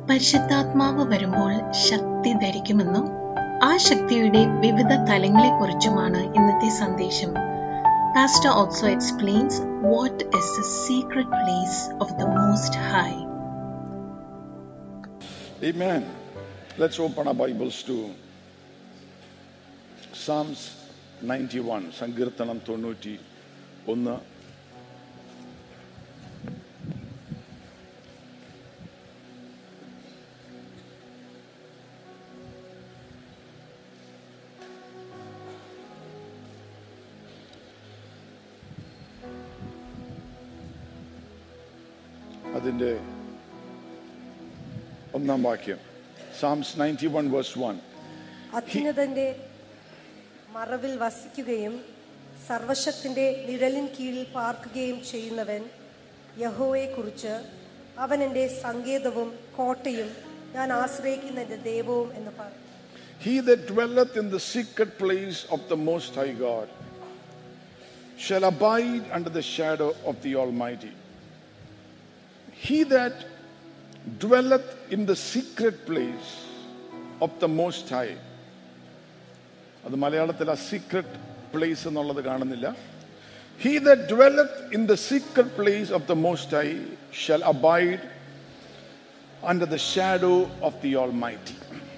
പരിശുദ്ധാത്മാവ് വരുമ്പോൾ ശക്തി ധരിക്കുമെന്നും ആ ശക്തിയുടെ വിവിധ തലങ്ങളെക്കുറിച്ചുമാണ് ഇന്നത്തെ സന്ദേശം pastor also explains what is the secret place of the most high Amen. Let's open our Bibles to Psalms 91, സങ്കീർത്തനം തൊണ്ണൂറ്റി ഒന്ന് അതിൻ്റെ ഒന്നാം വാക്യം psalms ninety one verse one അത്യുന്നതന്റെ മറവിൽ വസിക്കുകയും സർവശക്തിന്റെ നിഴലിൻ കീഴിൽ പാർക്കുകയും ചെയ്യുന്നവൻ യഹോവയെക്കുറിച്ച് അവൻ എൻ്റെ സങ്കേതവും കോട്ടയും ഞാൻ ആശ്രയിക്കുന്ന എൻ്റെ ദൈവവും എന്ന് പറഞ്ഞു He that dwelleth in the secret place of the Most High God shall abide under the shadow of the Almighty. He that dwelleth in the secret place of the Most High. അത് മലയാളത്തിൽ ആ secret place എന്നുള്ളത് കാണുന്നില്ല he the dwelleth in the secret place of the most high shall abide under the shadow of the almighty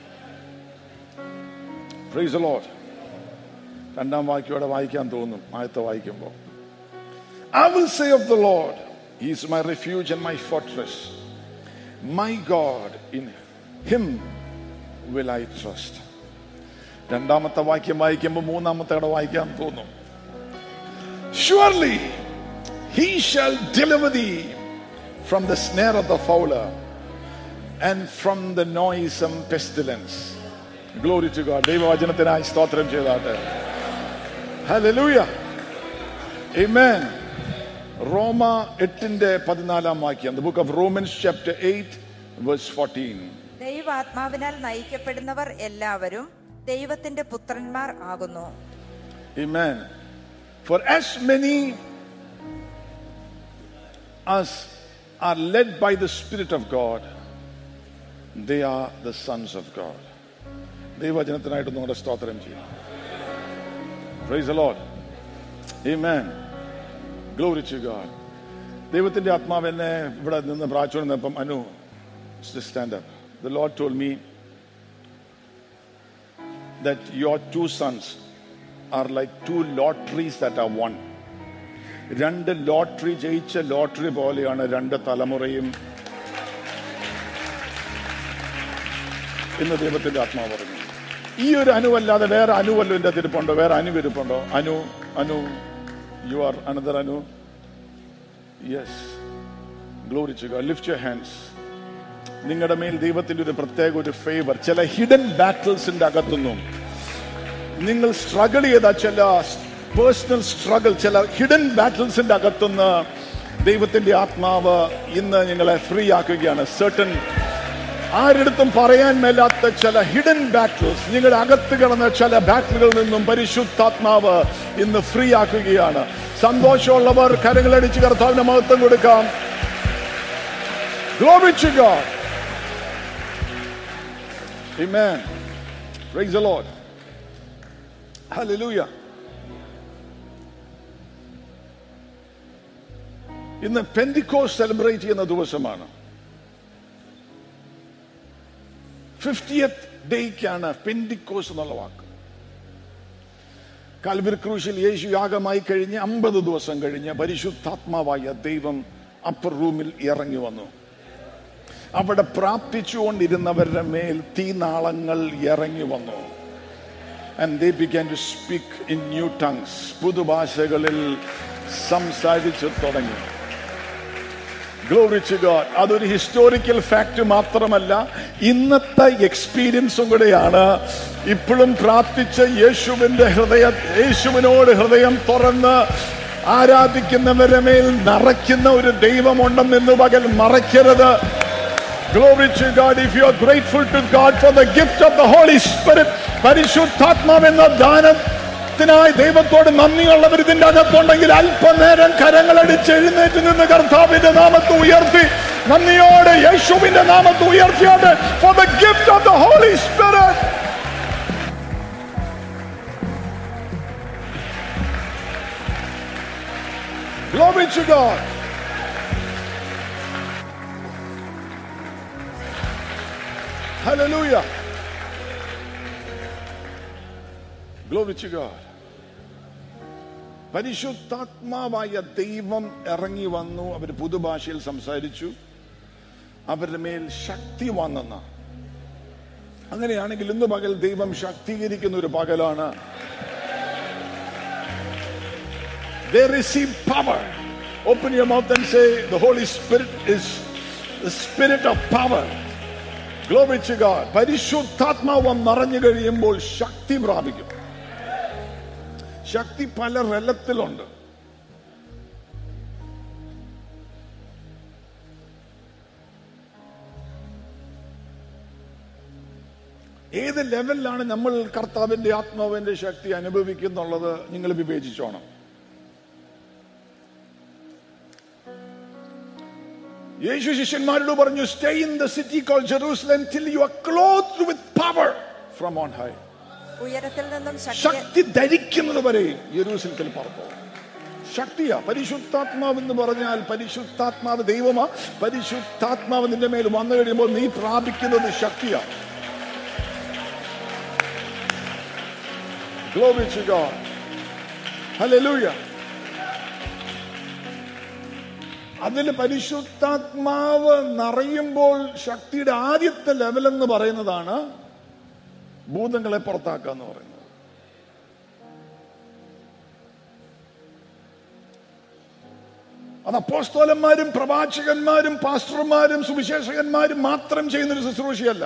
praise the Lord. രണ്ടാം വാക്യോടെ വായിക്കാൻ തോന്നും ആദ്യത്തെ വായിക്കുമ്പോൾ I will say of the Lord, He is my refuge and my fortress. My God, in Him will I trust. രണ്ടാമത്തെ വാക്യം വായിക്കുമ്പോൾ മൂന്നാമത്തെ കട വായിക്കാൻ തോന്നും Surely He shall deliver thee from the snare of the fowler and from the noisome pestilence. Glory to God ദൈവവചനത്തിനായി സ്തോത്രം ചെയ്താട്ടെ ഹല്ലേലൂയ ആമേൻ റോമ എട്ടിന്റെ പതിനാലാം വാക്യം the book of Romans chapter 8 verse 14 ദൈവാത്മാവിനാൽ നയിക്കപ്പെടുന്നവർ എല്ലാവരും ദൈവത്തിന്റെ പുത്രന്മാർ ആകുന്നു Amen. For as many as are led by the Spirit of God, they are the sons of God. ദൈവവചനത്തിനായിട്ട് നിങ്ങളുടെ സ്തോത്രം ചെയ്യും praise the Lord. Amen. Glory to God. ദൈവത്തിന്റെ ആത്മാവ് എന്നെ ഇവിടെ നിന്ന് പ്രാച്ചുകൊണ്ടിരുന്നപ്പം Anu stand up the Lord told me that your two sons are like two lotteries that are won. രണ്ട് ലോട്ടറി ജയിച്ച ലോട്ടറി പോലെയാണ് രണ്ട് തലമുറയും എന്ന് ദൈവത്തിന്റെ ആത്മാവ് പറഞ്ഞു ഈ ഒരു അനുവല്ലാതെ വേറെ അനുവല്ലോ എന്റെ തിരുപ്പുണ്ടോ വേറെ അനു ഇരിപ്പുണ്ടോ Anu Anu you are another Anu yes glory ചുക ലിഫ്റ്റ് യുവർ ഹാൻഡ്സ് നിങ്ങളുടെ മേൽ ദൈവത്തിന്റെ ഒരു പ്രത്യേക ഒരു ഫേവർ ചില ഹിഡൻ ബാറ്റിൽസിന്റെ അകത്തുനിന്നും നിങ്ങൾ സ്ട്രഗിൾ ചെയ്ത ചില പേഴ്സണൽ സ്ട്രഗിൾ ചില ഹിഡൻ ബാറ്റിൽസിന്റെ അകത്തുനിന്ന് ദൈവത്തിന്റെ ആത്മാവ് ഇന്ന് നിങ്ങളെ ഫ്രീ ആക്കുകയാണ് certain ആരിടത്തും പറയാൻ മേലാത്ത ചില ഹിഡൻ ബാറ്റിൽസ് നിങ്ങളുടെ അകത്ത് കിടന്ന ചില ബാറ്റിലുകളിൽ നിന്നും പരിശുദ്ധാത്മാവ് ഇന്ന് ഫ്രീ ആക്കുകയാണ് സന്തോഷമുള്ളവർ കരങ്ങളടിച്ച് കർത്താവിന് മഹത്വം കൊടുക്കാം Glory to God. Amen. Praise the Lord. Hallelujah. ഇന്ന് പെന്തിക്കോസ് സെലിബ്രേറ്റ് ചെയ്യുന്ന ദിവസമാണ് ഫിഫ്റ്റിയത്ത് ഡേക്കാണ് പെന്തിക്കോസ് എന്നുള്ള വാക്ക് കാൽവിർ ക്രൂശിൽ യേശു യാഗമായി കഴിഞ്ഞ് അമ്പത് ദിവസം കഴിഞ്ഞ് പരിശുദ്ധാത്മാവായ ദൈവം അപ്പർ റൂമിൽ ഇറങ്ങി വന്നു അവിടെ പ്രാർത്ഥിച്ചുകൊണ്ടിരുന്നവരുടെ മേൽ തീനാളങ്ങൾ ഇറങ്ങി വന്നു and they began to speak in new tongues പുതുഭാഷകളിൽ സംസാരിച്ചു തുടങ്ങി ഗ്ലോറി ടു ഗോഡ് അതൊരു ഹിസ്റ്റോറിക്കൽ ഫാക്ട് മാത്രമല്ല ഇന്നത്തെ എക്സ്പീരിയൻസും കൂടെയാണ് ഇപ്പോഴും പ്രാർത്ഥിച്ച യേശുവിന്റെ ഹൃദയ യേശുവിനോട് ഹൃദയം തുറന്ന് ആരാധിക്കുന്നവരുടെ മേൽ നിറയ്ക്കുന്ന ഒരു ദൈവമുണ്ടെന്ന് പകൽ മറയ്ക്കരുത് Glory to God. If you are grateful to God for the gift of the Holy Spirit, പരിശുദ്ധാത്മാവെന്ന ദാനത്തിനായി ദൈവത്തോട് നന്ദിയുള്ളവർ ഇതിന്റെ അകത്തുണ്ടെങ്കിൽ അല്പനേരം കരങ്ങളടിച്ച് എഴുന്നേറ്റ് നിന്ന് കർത്താവിന്റെ നാമത്തെ ഉയർത്തി നന്ദിയോടെ യേശുവിന്റെ നാമത്തെ ഉയർത്തിയോടെ for the gift of the Holy Spirit Glory to God. Hallelujah. Glory to God. പരിശുദ്ധാത്മാവായ ദൈവം ഇറങ്ങി വന്നു അവർ പുതുഭാഷയിൽ സംസാരിച്ചു അവരുടെ മേൽ ശക്തി വന്നെന്ന അങ്ങനെയാണെങ്കിൽ ഇന്ന് പകൽ ദൈവം ശക്തീകരിക്കുന്ന ഒരു പകലാണ് they receive power. Open your mouth and say, The Holy Spirit is the spirit of power. Glory to God. പരിശുദ്ധാത്മാവ് നിറഞ്ഞു കഴിയുമ്പോൾ ശക്തി പ്രാപിക്കും ശക്തി പല റലത്തിലുണ്ട് ഏത് ലെവലിലാണ് നമ്മൾ കർത്താവിന്റെ ആത്മാവിന്റെ ശക്തി അനുഭവിക്കുന്നുള്ളത് നിങ്ങൾ വിവേചിച്ചോണം യേശു ശിഷ്യന്മാരോട് പറഞ്ഞു stay in the city called Jerusalem till you are clothed with power from on high ഉയരത്തിൽ നിന്നും ശക്തി ശക്തി ധരിക്കുന്നത് വരെ യെരൂസലത്തിൽ പറപ്പോ ശക്തിയാ പരിശുദ്ധാത്മാവ് എന്ന് പറഞ്ഞാൽ പരിശുദ്ധാത്മാവ് ദൈവമാ പരിശുദ്ധാത്മാവ് നിന്റെ മേൽ വന്നു കഴിയുമ്പോൾ നീ പ്രാപിക്കുന്നത് ശക്തിയാ Glory to God. Hallelujah. അതിൽ പരിശുദ്ധാത്മാവ് നിറയുമ്പോൾ ശക്തിയുടെ ആദ്യത്തെ ലെവൽ എന്ന് പറയുന്നതാണ് ഭൂതങ്ങളെ പുറത്താക്കുക എന്ന് പറയുന്നത് അത് അപ്പോസ്തോലന്മാരും പ്രവാചകന്മാരും പാസ്റ്റർമാരും സുവിശേഷകന്മാരും മാത്രം ചെയ്യുന്ന ഒരു ശുശ്രൂഷയല്ല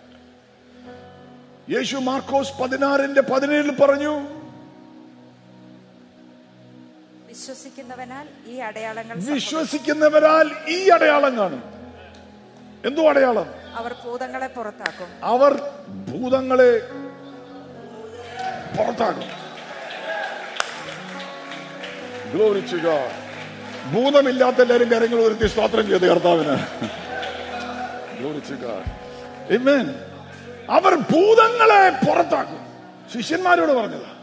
യേശു മാർക്കോസ് പതിനാറിന്റെ പതിനേഴിൽ പറഞ്ഞു വിശ്വസിക്കുന്നവനാൽ ഈ അടയാളങ്ങൾ സംഭവിക്കും. വിശ്വസിക്കുന്നവരാൽ ഈ അടയാളം കാണും എന്തോ അടയാളം അവർ ഭൂതങ്ങളെ പുറത്താക്കും അവർ ഭൂതങ്ങളെ പുറത്താക്കും Glory to God. ഭൂതമില്ലാത്ത എല്ലാവരും കാര്യങ്ങൾ ഒരുത്തി സ്തോത്രം ചെയ്ത് കർത്താവിന് Glory to God. Amen. അവർ ഭൂതങ്ങളെ പുറത്താക്കും ശിഷ്യന്മാരോട് പറഞ്ഞതാ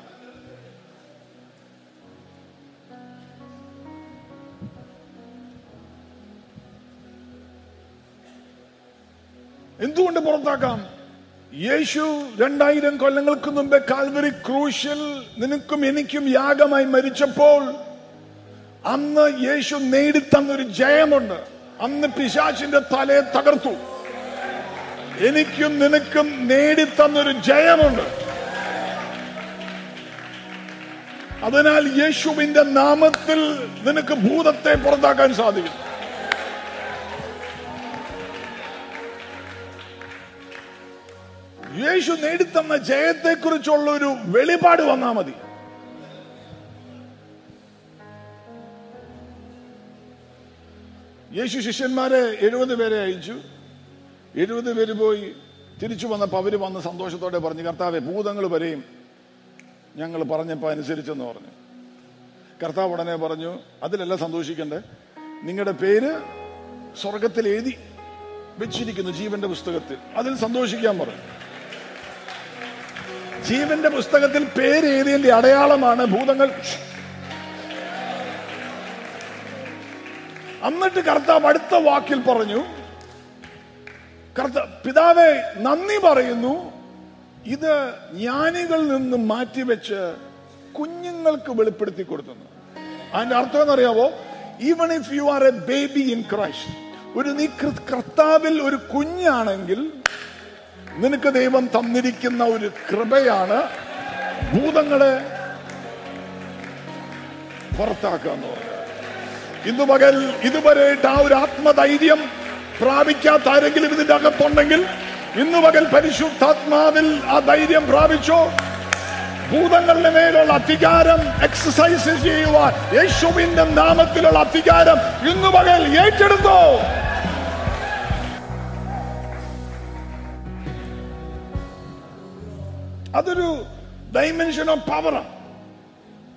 എന്തുകൊണ്ട് പുറത്താക്കാം യേശു രണ്ടായിരം കൊല്ലങ്ങൾക്ക് മുമ്പേ കാൽവരി ക്രൂശിൽ നിനക്കും എനിക്കും യാഗമായി മരിച്ചപ്പോൾ അന്ന് യേശു നേടിത്തന്നൊരു ജയമുണ്ട് അന്ന് പിശാചിന്റെ തലയെ തകർത്തു എനിക്കും നിനക്കും നേടിത്തന്നൊരു ജയമുണ്ട് അതിനാൽ യേശുവിന്റെ നാമത്തിൽ നിനക്ക് ഭൂതത്തെ പുറത്താക്കാൻ സാധിക്കും യേശു നേടിത്തന്ന ജയത്തെക്കുറിച്ചുള്ള ഒരു വെളിപാട് വന്നാൽ മതി യേശു ശിഷ്യന്മാരെ എഴുപത് പേരെ അയച്ചു എഴുപത് പേര് പോയി തിരിച്ചു വന്നപ്പോൾ അവര് വന്ന് സന്തോഷത്തോടെ പറഞ്ഞു കർത്താവെ ഭൂതങ്ങൾ വരെയും ഞങ്ങൾ പറഞ്ഞപ്പോൾ അനുസരിച്ചെന്ന് പറഞ്ഞു കർത്താവ് ഉടനെ പറഞ്ഞു അതിലല്ല സന്തോഷിക്കണ്ടേ നിങ്ങളുടെ പേര് സ്വർഗത്തിൽ എഴുതി വെച്ചിരിക്കുന്നു ജീവന്റെ പുസ്തകത്തിൽ അതിൽ സന്തോഷിക്കാൻ പറഞ്ഞു ജീവന്റെ പുസ്തകത്തിൽ പേര് എഴുതിയതിന്റെ അടയാളമാണ് ഭൂതങ്ങൾ എന്നിട്ട് കർത്താവ് അടുത്ത വാക്കിൽ പറഞ്ഞു കർത്ത പിതാവെ നന്ദി പറയുന്നു ഇത് ജ്ഞാനികളിൽ നിന്ന് മാറ്റിവെച്ച് കുഞ്ഞുങ്ങൾക്ക് വെളിപ്പെടുത്തി കൊടുത്തു അതിന്റെ അർത്ഥം എന്നറിയാവോ even if you are a baby in Christ ഒരു നീ ക്രി- കർത്താവിൽ ഒരു കുഞ്ഞാണെങ്കിൽ നിനക്ക് ദൈവം തന്നിരിക്കുന്ന ഒരു കൃപയാണ് ഭൂതങ്ങളെ പുറത്താക്കുക എന്ന് പറയുന്നത് ഇന്ന് പകൽ ഇതുവരെയായിട്ട് ആ ഒരു ആത്മധൈര്യം പ്രാപിക്കാത്ത ആരെങ്കിലും ഇതിന്റെ അകത്തുണ്ടെങ്കിൽ ഇന്ന് പകൽ പരിശുദ്ധാത്മാവിൽ ആ ധൈര്യം പ്രാപിച്ചോ ഭൂതങ്ങളുടെ മേലുള്ള അധികാരം എക്സസൈസ് ചെയ്യുവാൻ യേശുവിന്റെ നാമത്തിലുള്ള അധികാരം ഇന്ന് പകൽ ഏറ്റെടുത്തോ അതൊരു ഡൈമെൻഷൻ ഓഫ് പവറാണ്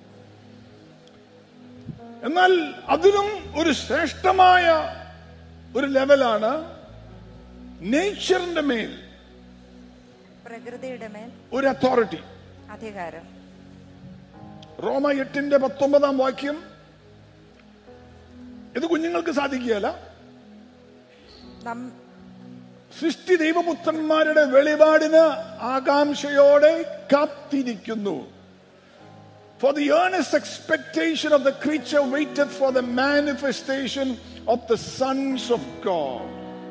എന്നാൽ അതിനും ഒരു ശ്രേഷ്ഠമായ ഒരു ലെവലാണ് നേച്ചറിന്റെ മേൽ പ്രകൃതിയുടെ മേൽ ഒരു അതോറിറ്റി അധികാരം റോമ എട്ടിന്റെ പത്തൊമ്പതാം വാക്യം ഇത് കുഞ്ഞുങ്ങൾക്ക് സാധിക്കുകയല്ല നം- സൃഷ്ടി ദൈവപുത്രന്മാരുടെ വെളിപാടിന് ആകാംക്ഷയോടെ കാത്തിരിക്കുന്നു For the earnest expectation of the creature waited for the manifestation of the sons of God.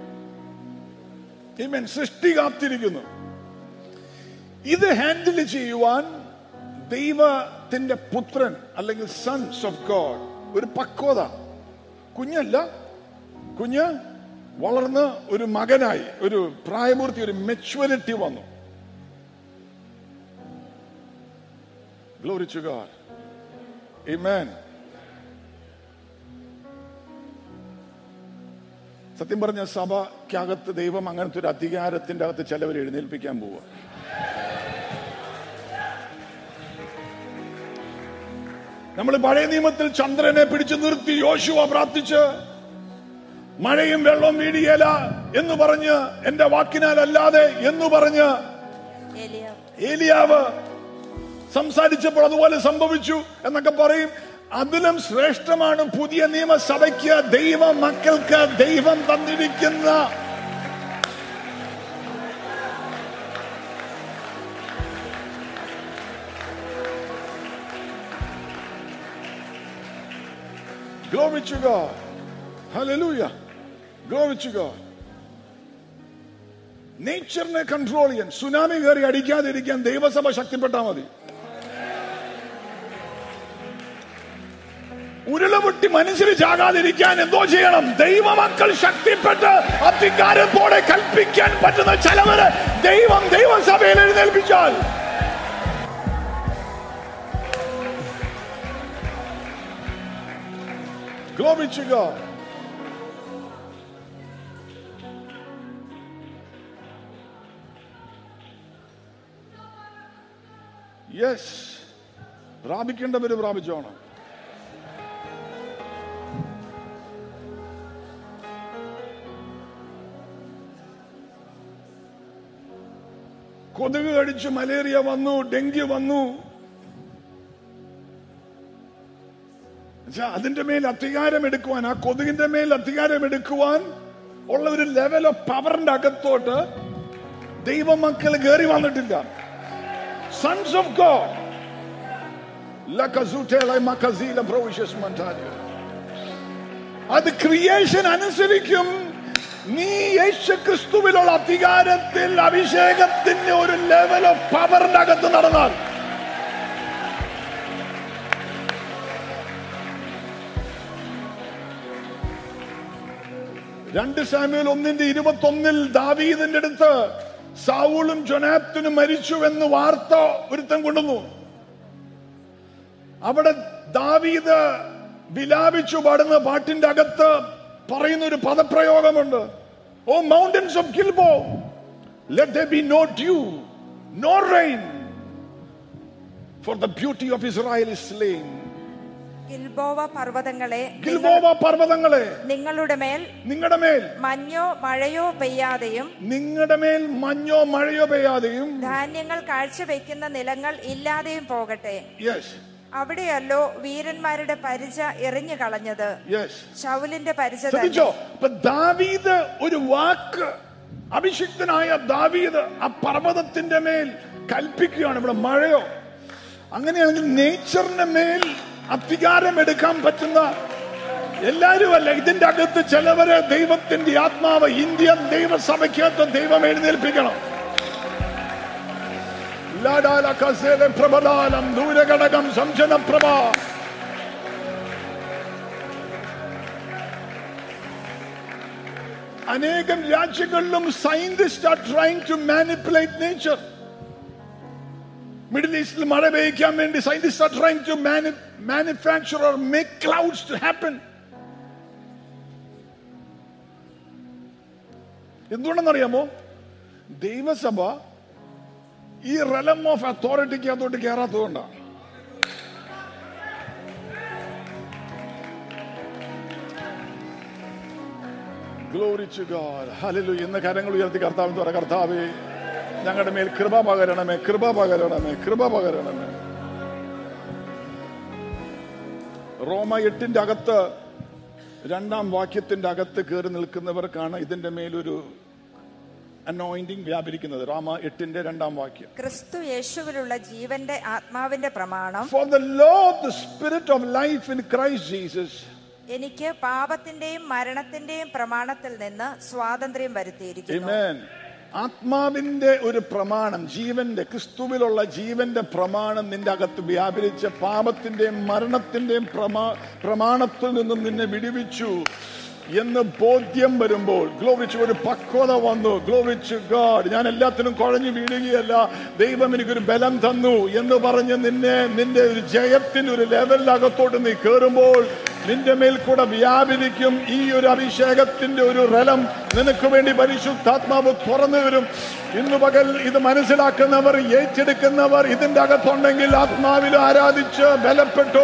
Amen. സൃഷ്ടി കാത്തിരിക്കുന്നു ഇത് ഹാൻഡിൽ ചെയ്യുവാൻ ദൈവത്തിന്റെ പുത്രൻ അല്ലെങ്കിൽ സൺസ് ഓഫ് ഗോഡ് ഒരു പക്വത കുഞ്ഞല്ല കുഞ്ഞ് വളർന്ന് ഒരു മകനായി ഒരു പ്രായപൂർത്തി ഒരു മെച്യൂരിറ്റി വന്നു Glory to God. Amen. സത്യം പറഞ്ഞ സഭയ്ക്കകത്ത് ദൈവം അങ്ങനത്തെ ഒരു അധികാരത്തിന്റെ അകത്ത് ചിലവർ എഴുന്നേൽപ്പിക്കാൻ പോവുക നമ്മൾ പഴയ നിയമത്തിൽ ചന്ദ്രനെ പിടിച്ചു നിർത്തി യോശുവ പ്രാർത്ഥിച്ച് മഴയും വെള്ളവും വീടിയല എന്ന് പറഞ്ഞ് എന്റെ വാക്കിനാൽ അല്ലാതെ എന്ന് പറഞ്ഞ് ഏലിയാവ് ഏലിയാവ് സംസാരിച്ചപ്പോൾ അതുപോലെ സംഭവിച്ചു എന്നൊക്കെ പറയും അതിലും ശ്രേഷ്ഠമാണ് പുതിയ നിയമസഭയ്ക്ക് ദൈവ മക്കൾക്ക് ദൈവം തന്നിരിക്കുന്ന Glory to God. Hallelujah. Glory to God. നേച്ചറിനെ കൺട്രോൾ ചെയ്യാൻ സുനാമി കയറി അടിക്കാതിരിക്കാൻ ദൈവസഭ ശക്തിപ്പെട്ടാൽ മതി ഉരുളപൊട്ടി മനുഷ്യര് ചാകാതിരിക്കാൻ എന്തോ ചെയ്യണം ദൈവമക്കൾ ശക്തിപ്പെട്ട് അധികാരത്തോടെ കൽപ്പിക്കാൻ പറ്റുന്ന ചിലവര് ദൈവം ദൈവസഭയിൽ എഴുന്നേൽപ്പിച്ചാൽ Glory to God. യെസ് പ്രാപിക്കേണ്ടവര് പ്രാപിച്ചോണം കൊതുക് കടിച്ചു മലേറിയ വന്നു ഡെങ്കി വന്നു എന്നുവെച്ചാ അതിന്റെ മേൽ അധികാരം എടുക്കുവാൻ ആ കൊതുകിന്റെ മേൽ അധികാരം എടുക്കുവാൻ ഉള്ള ഒരു ലെവൽ ഓഫ് പവറിന്റെ അകത്തോട്ട് ദൈവമക്കൾ കയറി വന്നിട്ടില്ല സൺസ് ഓഫ് ഗോഡ് അത് ക്രിയേഷൻ അനുസരിക്കും നീ യേശു ക്രിസ്തുവിലുള്ള അധികാരത്തിൽ അഭിഷേകത്തിന്റെ ഒരു ലെവൽ ഓഫ് പവറിന്റെ അകത്ത് നടന്നാൽ രണ്ട് സാമ്യൽ ഒന്നിന്റെ ഇരുപത്തി ഒന്നിൽ ദാവീദിന്റെ അടുത്ത് സാവൂളും ജൊനാത്തിനും മരിച്ചു എന്ന് വാർത്ത ഒരുത്തൻ കൊണ്ടുവന്നു അവിടെ ദാവീദ് വിലാപിച്ചു പാടുന്ന പാട്ടിന്റെ അകത്ത് പറയുന്ന ഒരു പദപ്രയോഗമുണ്ട് O mountains of Gilboa let be no dew no rain for the beauty of Israel is slain Gilboa പർവ്വതങ്ങളെ ഗിൽബോവ പർവ്വതങ്ങളെ നിങ്ങളുടെ മേൽ നിങ്ങളുടെ മേൽ മഞ്ഞോ മഴയോ പെയ്യാതെയും നിങ്ങളുടെ മേൽ മഞ്ഞോ മഴയോ പെയ്യാതെയും ധാന്യങ്ങൾ കാഴ്ചവെക്കുന്ന നിലങ്ങൾ ഇല്ലാതെയും പോകട്ടെ യെസ് അവിടെയല്ലോ വീരന്മാരുടെ പരിച എറിഞ്ഞു കളഞ്ഞത് യെസ് ശൗലിന്റെ പരിച ശ്രദ്ധിച്ചോ തന്നെ ഇപ്പൊ ദാവീദ് ഒരു വാക്ക് അഭിഷിക്തനായ ദാവീദ് ആ പർവ്വതത്തിന്റെ മേൽ കൽപ്പിക്കുകയാണ് ഇവിടെ മഴയോ അങ്ങനെയാണെങ്കിൽ നേച്ചറിന്റെ മേൽ അധികാരം എടുക്കാൻ പറ്റുന്ന എല്ലാരും അല്ല ഇതിന്റെ അകത്ത് ചിലവരെ ദൈവത്തിന്റെ ആത്മാവ് ഇന്ത്യൻ ദൈവസഭയ്ക്കകത്ത് ദൈവം എഴുന്നേൽപ്പിക്കണം ലാഡാല കസേല പ്രബലാലം ദൂരഘടകം സംശനപ്രഭ അനേകം രാജ്യങ്ങളിലും scientist are trying to manipulate nature middle ഈസ്റ്റിൽ മഴ പെയ്യിക്കാൻ വേണ്ടി scientist are trying to manufacture or make clouds to happen എന്തുകൊണ്ടെന്നറിയാമോ ദൈവസഭ ഈ റലം ഓഫ് അതോറിറ്റിക്ക് അതോട്ട് കയറാത്തതുകൊണ്ടാണ് ഗ്ലോറി ടു ഗോഡ് ഹല്ലേലൂയ ഇന്ന് കരങ്ങൾ ഉയർത്തി കർത്താവിന് തുറ കർത്താവേ ഞങ്ങളുടെ മേൽ കൃപ പകരണമേ കൃപ പകരണമേ കൃപ പകരണമേ റോമ എട്ടിന്റെ അകത്ത് രണ്ടാം വാക്യത്തിന്റെ അകത്ത് കയറി നിൽക്കുന്നവർക്കാണ് ഇതിന്റെ മേലൊരു അനോയിന്റിങ് വ്യാപരിക്കുന്നത് റോമ എട്ടിന്റെ രണ്ടാം വാക്യം ക്രിസ്തു യേശുവിലുള്ള ജീവന്റെ ആത്മാവിന്റെ പ്രമാണം For the Lord, the Spirit of life in Christ Jesus, എനിക്ക് പാപത്തിന്റെയും മരണത്തിന്റെയും പ്രമാണത്തിൽ നിന്ന് സ്വാതന്ത്ര്യം വരുത്തിയിരിക്കുന്നു Amen. ആത്മാവിന്റെ ഒരു പ്രമാണം ജീവന്റെ ക്രിസ്തുവിലുള്ള ജീവന്റെ പ്രമാണം നിന്റെ അകത്ത് വ്യാപരിച്ച് പാപത്തിന്റെയും മരണത്തിന്റെയും പ്രമാ പ്രമാണത്തിൽ നിന്നും നിന്നെ വിടുവിച്ചു എന്ന് ബോധ്യം വരുമ്പോൾ ഗ്ലോവിച്ച് ഒരു പക്വത വന്നു ഗ്ലോവിച്ച് ഗാഡ് ഞാൻ എല്ലാത്തിനും കുഴഞ്ഞു വീഴുകയല്ല ദൈവം എനിക്കൊരു ബലം തന്നു എന്ന് പറഞ്ഞ് നിന്നെ നിന്റെ ഒരു ജയത്തിന്റെ ഒരു ലെവലിനകത്തോട്ട് നീ കയറുമ്പോൾ നിന്റെ മേൽ കൂടെ വ്യാപരിക്കും ഈ ഒരു അഭിഷേകത്തിന്റെ ഒരു റലം നിനക്ക് വേണ്ടി പരിശുദ്ധാത്മാവ് തുറന്നു വരും ഇന്നു പകൽ ഇത് മനസ്സിലാക്കുന്നവർ ഏറ്റെടുക്കുന്നവർ ഇതിന്റെ അകത്തുണ്ടെങ്കിൽ ആത്മാവിൽ ആരാധിച്ച് ബലപ്പെട്ടു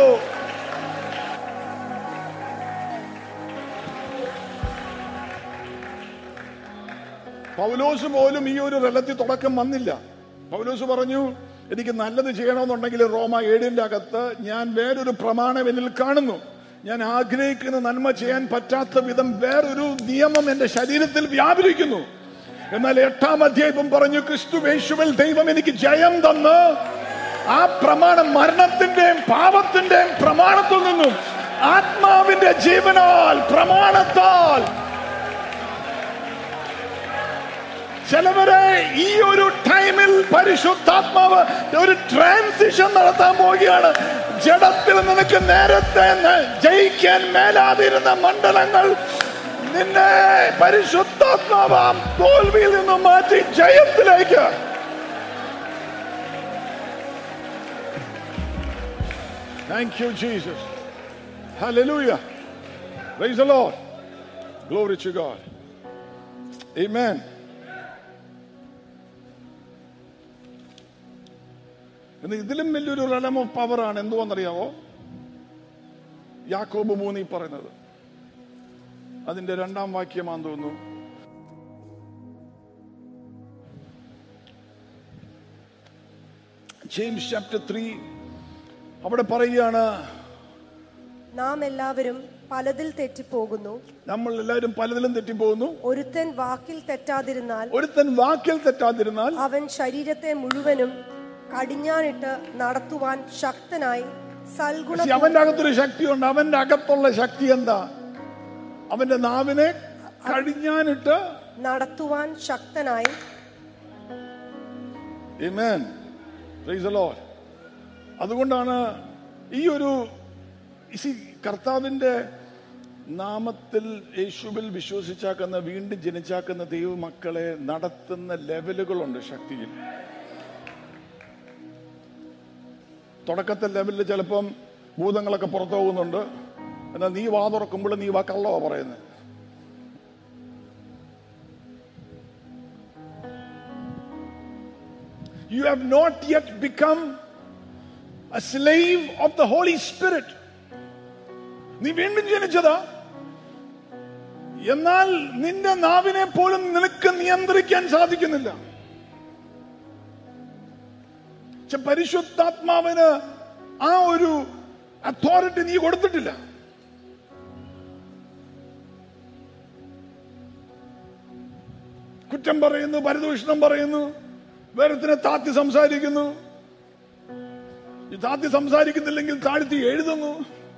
പൗലോസ് പോലും ഈ ഒരു റലത്തിൽ തുടക്കം വന്നില്ല പൗലോസ് പറഞ്ഞു എനിക്ക് നല്ലത് ചെയ്യണമെന്നുണ്ടെങ്കിൽ റോമ ഏഴിന്റെ അകത്ത് ഞാൻ വേറൊരു പ്രമാണം എന്നിൽ കാണുന്നു ഞാൻ ആഗ്രഹിക്കുന്ന നന്മ ചെയ്യാൻ പറ്റാത്ത വിധം വേറൊരു നിയമം എന്റെ ശരീരത്തിൽ വ്യാപരിക്കുന്നു എന്നാൽ എട്ടാം അധ്യായം പറഞ്ഞു ക്രിസ്തു യേശുവിൽ ദൈവം എനിക്ക് ജയം തന്ന് ആ പ്രമാണം മരണത്തിന്റെയും പാപത്തിന്റെയും പ്രമാണത്തിൽ നിന്നും ആത്മാവിന്റെ ജീവനാൽ പ്രമാണത്താൽ ചിലവരെ ഈ ഒരു ടൈമിൽ പരിശുദ്ധാത്മാവ് ഒരു ട്രാൻസിഷൻ നടത്താൻ പോവുകയാണ് ജഡത്തിൽ നിനക്ക് നേരത്തെ ന- ജയിക്കാൻ മേലാതിരുന്ന മണ്ഡലങ്ങൾ നിന്നെ പരിശുദ്ധാത്മാവ് ആ തോൽവിയിൽ നിന്ന് മാറ്റി ജയത്തിലേക്ക് Thank you, Jesus. Hallelujah. Praise the Lord. Glory to God. Amen. എന്ന് ഇതിലും വലിയൊരു റലം ഓഫ് പവർ ആണ് എന്തുവെന്നറിയാവോ യാക്കോബ് മൂന്നി പറയുന്നത് അതിന്റെ രണ്ടാം വാക്യമാന്ന് തോന്നുന്നു ജെയിംസ് ചാപ്റ്റർ ത്രീ അവിടെ പറയുകയാണ് നാം എല്ലാവരും പലതിൽ തെറ്റിപ്പോകുന്നു നമ്മൾ എല്ലാവരും പലതിലും തെറ്റിപ്പോകുന്നു ഒരുത്തൻ വാക്കിൽ തെറ്റാതിരുന്നാൽ ഒരുത്തൻ വാക്കിൽ തെറ്റാതിരുന്നാൽ അവൻ ശരീരത്തെ മുഴുവനും കടിഞ്ഞാണിട്ട് നടത്തുവാൻ ശക്തനായി സൽഗുണ See, അവന്റെ അകത്തൊരു ശക്തിയുണ്ട് അവന്റെ അകത്തുള്ള ശക്തി എന്താ അവന്റെ നാവിനെ കടിഞ്ഞാനിട്ട് നടത്തുവാൻ ശക്തനായി Amen. Praise the Lord. അതുകൊണ്ടാണ് ഈ ഒരു see, കർത്താവിന്റെ നാമത്തിൽ യേശുവിൽ വിശ്വസിച്ചാക്കുന്ന വീണ്ടും ജനിച്ചാക്കുന്ന ദൈവമക്കളെ നടത്തുന്ന ലെവലുകളുണ്ട് ശക്തിയിൽ തുടക്കത്തെ ലെവലിൽ ചിലപ്പം ഭൂതങ്ങളൊക്കെ പുറത്തു പോകുന്നുണ്ട് എന്നാൽ നീ വാ തുറക്കുമ്പോൾ നീ വാ കള്ളവാ പറയുന്നത് You have not yet become a slave of the Holy Spirit. നീ വീണ്ടും ജനിച്ചതാ എന്നാൽ നിന്റെ നാവിനെ പോലും നിനക്ക് നിയന്ത്രിക്കാൻ സാധിക്കുന്നില്ല പക്ഷെ പരിശുദ്ധാത്മാവിന് ആ ഒരു അതോറിറ്റി നീ കൊടുത്തിട്ടില്ല കുറ്റം പറയുന്നു പരിദൂഷണം പറയുന്നു വേറത്തിനെ താത്തി സംസാരിക്കുന്നു ഈ താത്തി സംസാരിക്കുന്നില്ലെങ്കിൽ താഴ്ത്തി എഴുതുന്നു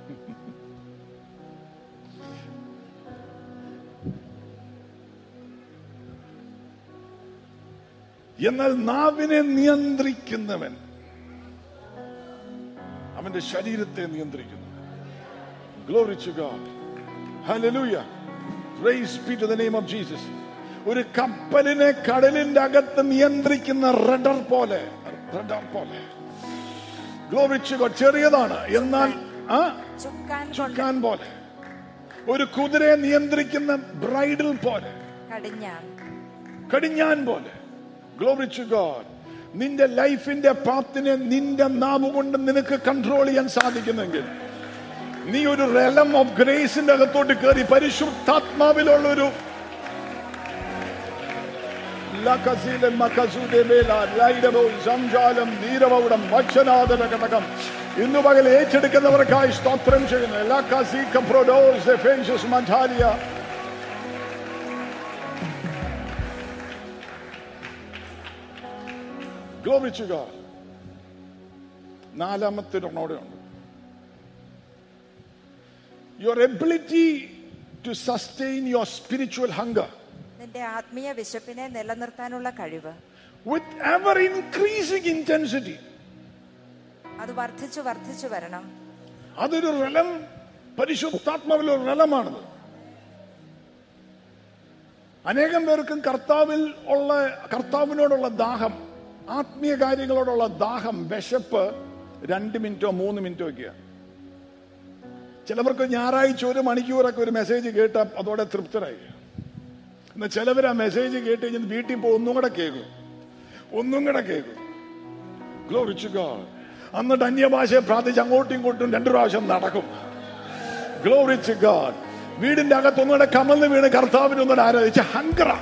എന്നാൽ നാവിനെ നിയന്ത്രിക്കുന്നവൻ അവന്റെ ശരീരത്തെ നിയന്ത്രിക്കുന്നു Glory to God. Hallelujah. Praise be to the name of Jesus. ഒരു കപ്പലിനെ കടലിന്റെ അകത്ത് നിയന്ത്രിക്കുന്ന റഡർ പോലെ റഡർ പോലെ Glory to God. ചെറിയതാണ് എന്നാൽ ആ ചുക്കാൻ കൊണ്ട് ചുക്കാൻ പോലെ ഒരു കുതിരയെ നിയന്ത്രിക്കുന്ന ബ്രൈഡൽ പോലെ കടിഞ്ഞാൻ കടിഞ്ഞാൻ പോലെ ഗ്ലോറി ടു ഗോഡ് നിന്റെ ലൈഫിന്റെ പാത്തിനെ നിന്റെ നാവ് കൊണ്ട് നിനക്ക് കൺട്രോൾ ചെയ്യാൻ സാധിക്കുന്നെങ്കിൽ നീ ഒരു റെലം ഓഫ് ഗ്രേസിന്റെ അകത്തോട്ട് കയറി പരിശുദ്ധാത്മാവിലുള്ള ഒരു ലകസിലെ മകസുദെ മേല ലൈഡബോ സംജാലം നീരവൗടം വച്ചനാദന ഘടകം ഇന്നു പകൽ ഏറ്റെടുക്കുന്നവർക്കായി സ്തോത്രം ചെയ്യുന്നു ലകസി കപ്രോഡോസ് എഫേഷ്യസ് മഞ്ചാലിയ Glory to God. നാലാമത്തെ ഒന്നോടെ ഉണ്ട് your ability to sustain your spiritual hunger നിന്റെ ആത്മീയ വിശപ്പിനെ നിലനിർത്താനുള്ള കഴിവ് വിത്ത് എവർ ഇൻക്രീസിംഗ് ഇന്റൻസിറ്റി അത് വർദ്ധിച്ചു വർദ്ധിച്ചു വരണം അതൊരു റലം പരിശുദ്ധാത്മാവിലെ ഒരു റലമാണത് അനേകം പേർക്കും കർത്താവിൽ ഉള്ള കർത്താവിനോടുള്ള ദാഹം ആത്മീയ കാര്യങ്ങളോടുള്ള ദാഹം വിശപ്പ് രണ്ട് മിനിറ്റോ മൂന്ന് മിനിറ്റോ ഒക്കെയാണ് ചിലവർക്ക് ഞായറാഴ്ച ഒരു മണിക്കൂറൊക്കെ ഒരു മെസ്സേജ് കേട്ടാൽ അതോടെ തൃപ്തരായി എന്നാൽ ചിലവർ ആ മെസ്സേജ് കേട്ട് കഴിഞ്ഞ് വീട്ടിൽ പോയി ഒന്നും കൂടെ കേൾക്കും ഒന്നും കൂടെ കേൾക്കും ഗ്ലോറിച്ചു ഗോഡ് എന്നിട്ട് അന്യഭാഷയെ പ്രാർത്ഥിച്ച് അങ്ങോട്ടും ഇങ്ങോട്ടും രണ്ടു പ്രാവശ്യം നടക്കും ഗ്ലോറിച്ച് ഗാഡ് വീടിന്റെ അകത്ത് ഒന്നുകൂടെ കമന്ന് വീണ് കർത്താവിനെ ഒന്നുകൂടെ ആരാധിച്ച് ഹങ്കറ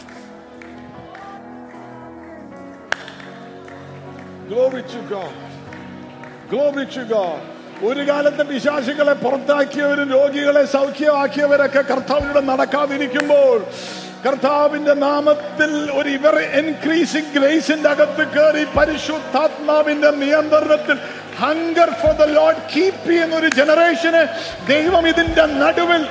ഗ്ലോറിച്ചു ഗാഡ് ഗ്ലോറിച്ചു ഗാഡ് ഒരു കാലത്ത് പിശാചികളെ പുറത്താക്കിയവരും രോഗികളെ സൗഖ്യമാക്കിയവരൊക്കെ കർത്താവിലൂടെ നടക്കാതിരിക്കുമ്പോൾ കർത്താവിന്റെ നാമത്തിൽ ഒരു ഇവർ എൻക്രീസിംഗ് ഗ്രേസിന്റെ അകത്ത് കയറി പരിശുദ്ധാത്മാവിന്റെ നിയന്ത്രണത്തിൽ hunger for the Lord keep ചെയ്യുന്ന ഒരു ജനറേഷന് ദൈവം ഇതിന്റെ നടുവിൽ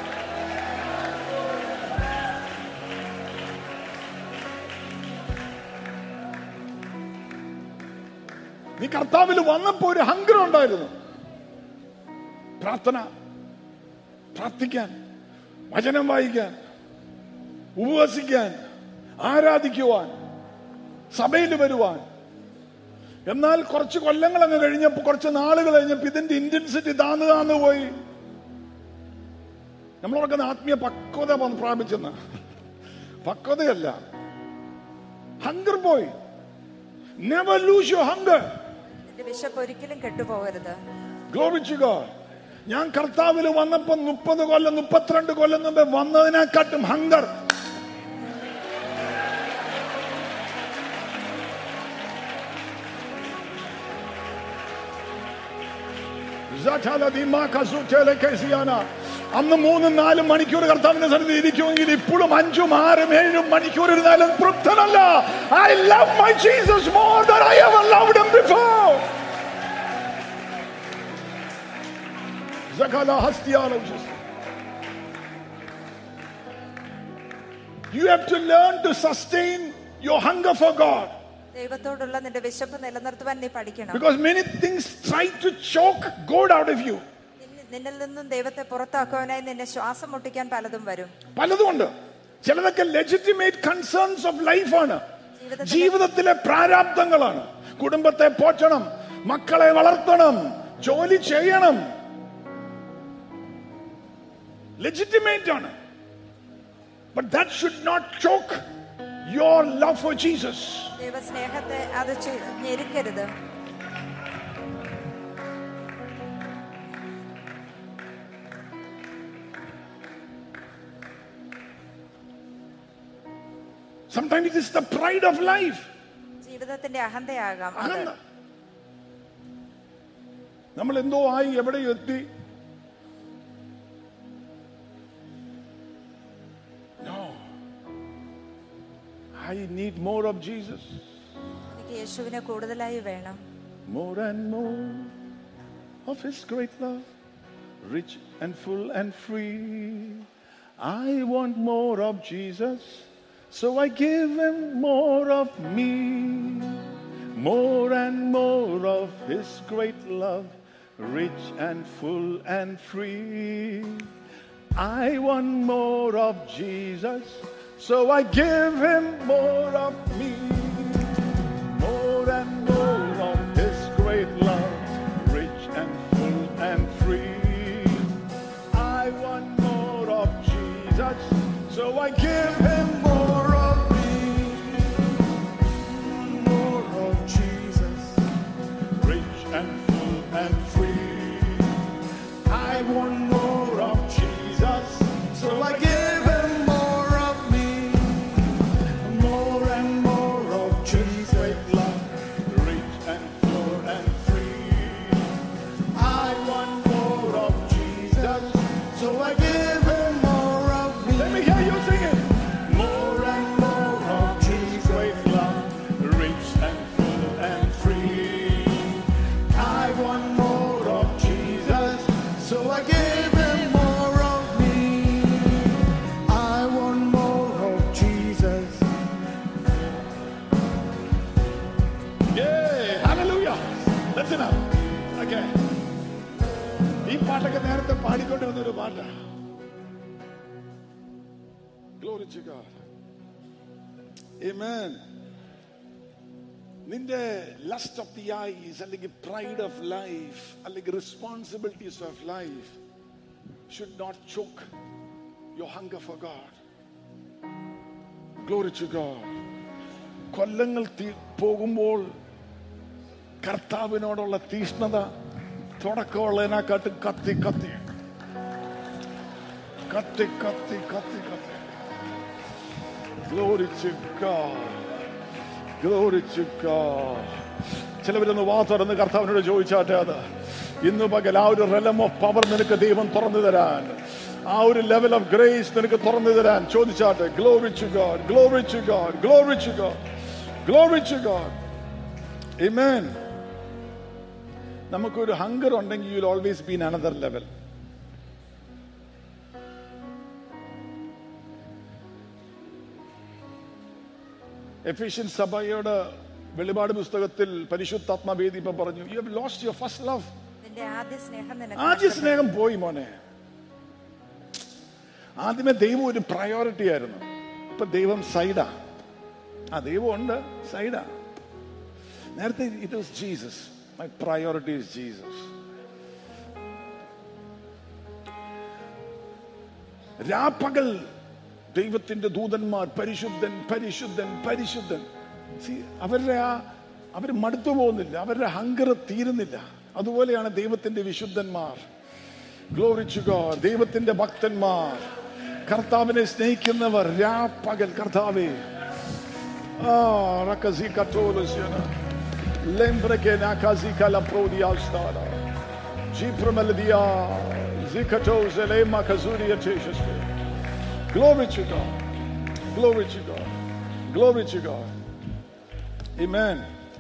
നീ കർത്താവിൽ വന്നപ്പോ ഒരു ഹങ്കർ ഉണ്ടായിരുന്നു പ്രാർത്ഥന പ്രാർത്ഥിക്കാൻ വചനം വായിക്കാൻ ഉപവസിക്കാൻ ആരാധിക്കുവാൻ സഭയിൽ വരുവാൻ എന്നാൽ കുറച്ച് കൊല്ലങ്ങൾ അങ്ങ് കഴിഞ്ഞപ്പോ കുറച്ച് നാളുകൾ കഴിഞ്ഞപ്പോ ഇതിന്റെ ഇന്റൻസിറ്റി താന്ന് താന്ന് പോയി നമ്മളൊക്കെ ആത്മീയ പക്വത വന്ന് പ്രാപിച്ചെന്ന് പക്വതയല്ല ഹങ്കർ പോയി നെവർ ലൂസ് യുവർ ഹങ്കർ നിന്റെ വിശപ്പ് ഒരിക്കലും കെട്ടുപോകരുത് ഗ്ലോറിച്ചുക ഞാൻ കർത്താവിൽ വന്നപ്പോ മുപ്പത് കൊല്ലം മുപ്പത്തിരണ്ട് കൊല്ലം മുമ്പ് വന്നതിനെക്കാട്ടും ഹങ്കർ അന്ന് മൂന്നും നാലും മണിക്കൂർ കർത്താവിന്റെ സന്നിധി ഇരിക്കുമെങ്കിൽ ഇപ്പോഴും അഞ്ചും ആറും ഏഴും മണിക്കൂർ ഇരുന്നാലും തൃപ്തനല്ല I love my Jesus more than I ever loved him before Zakala Hastianos. You have to learn to sustain your hunger for God. ദൈവത്തോടുള്ള നിന്റെ വിശപ്പ് നിലനിർത്തുവാൻ നീ പഠിക്കണം Because many things try to choke God out of you. നിന്നിൽ- നിന്നിൽ നിന്നും ദൈവത്തെ പുറത്താക്കുവാനായി നിന്നെ ശ്വാസം മുട്ടിക്കാൻ പലതും വരും പലതുമുണ്ട് ചിലതൊക്കെ ലെജിറ്റിമേറ്റ് കൺസേൺസ് ഓഫ് ലൈഫാണ് ജീവിതത്തിലെ- ജീവിതത്തിലെ പ്രാരാബ്ദങ്ങളാണ് കുടുംബത്തെ പോറ്റണം മക്കളെ വളർത്തണം ജോലി ചെയ്യണം ലെജിറ്റിമേറ്റ് ആണ് but that should not choke your love for Jesus ദൈവസ്നേഹത്തെ അത് ചു- ഞെരുക്കരുത് Sometimes it is the pride of life. ജീവിതത്തിന്റെ അഹന്തയാകാം അത് അഹന്ത. നമ്മൾ എന്തോ ആയി എവിടെയോ എത്തി No. I need more of Jesus. എനിക്ക് യേശുവിനെ കൂടുതലായി വേണം More and more of His great love, rich and full and free. I want more of Jesus, so I give Him more of me. More and more of His great love, rich and full and free. I want more of Jesus, so I give Him more of me more and more of His great love, rich and full and free. I want more of Jesus, so I give Him more of me. More of Jesus, rich and full and free. I want more of Jesus, so I give Him more of me more പാട്ടൊക്കെ നേരത്തെ പാടിക്കൊണ്ടിരുന്ന ഒരു പാട്ടാ Glory to God. Amen. നിന്റെ lust of the eyes അല്ലെങ്കിൽ pride of life അല്ലെങ്കിൽ responsibilities of life should not choke your hunger for God glory to God കൊല്ലങ്ങൾ തീ- പോകുമ്പോൾ കർത്താവിനോടുള്ള തീഷ്ണത തുടക്കമുള്ളതിനെക്കാട്ടും കത്തി കത്തി കത്തി കത്തി കത്തി കത്തി Glory to God. Glory to God. ചിലവരൊന്ന് വാ തുറന്ന് കർത്താവിനോട് ചോദിച്ചാട്ടെ അത് ഇന്ന് പകൽ ആ ഒരു റെലം ഓഫ് പവർ നിനക്ക് ദൈവം തുറന്നു തരാൻ ആ ഒരു ലെവൽ ഓഫ് ഗ്രേസ് നിനക്ക് തുറന്നു തരാൻ ചോദിച്ചാട്ടെ glory to God glory to God glory to God glory to God Amen. നമുക്കൊരു ഹങ്കർ ഉണ്ടെങ്കിൽ you always been another level Ephesian സഭയുടെ വെളിപാട് പുസ്തകത്തിൽ പരിശുദ്ധാത്മാവേദി ഇപ്പൊ പറഞ്ഞു you have lost your first love നിന്റെ ആദ്യ സ്നേഹം നിനക്ക് ആദ്യ നഷ്ടപ്പെട്ടു. സ്നേഹം പോയി മോനെ ആദ്യമേ ദൈവം ഒരു പ്രയോറിറ്റി ആയിരുന്നു ഇപ്പൊ ദൈവം സൈഡാ ആ ദൈവം ഉണ്ട് സൈഡാ നേരത്തെ it was Jesus my priority is Jesus രാപ്പകൽ ദൈവത്തിന്റെ ദൂതന്മാർ പരിശുദ്ധൻ പരിശുദ്ധൻ പരിശുദ്ധൻ See, അവരുടെ ആ അവർ മടുത്തു പോകുന്നില്ല അവരുടെ ഹങ്കർ തീരുന്നില്ല അതുപോലെയാണ് ദൈവത്തിന്റെ വിശുദ്ധന്മാർ ഗ്ലോറിച്ചു ഗോഡ് ദൈവത്തിന്റെ ഭക്തന്മാർ കർത്താവിനെ സ്നേഹിക്കുന്നവർ രാപ്പകൽ കർത്താവേ ആ റക്കസി കത്തോലസ്യന lembreke nakazika la prodialstara Giprameldia zikatos elema kazuria teshespe Glory to God. Glory to God. Glory to God. Amen.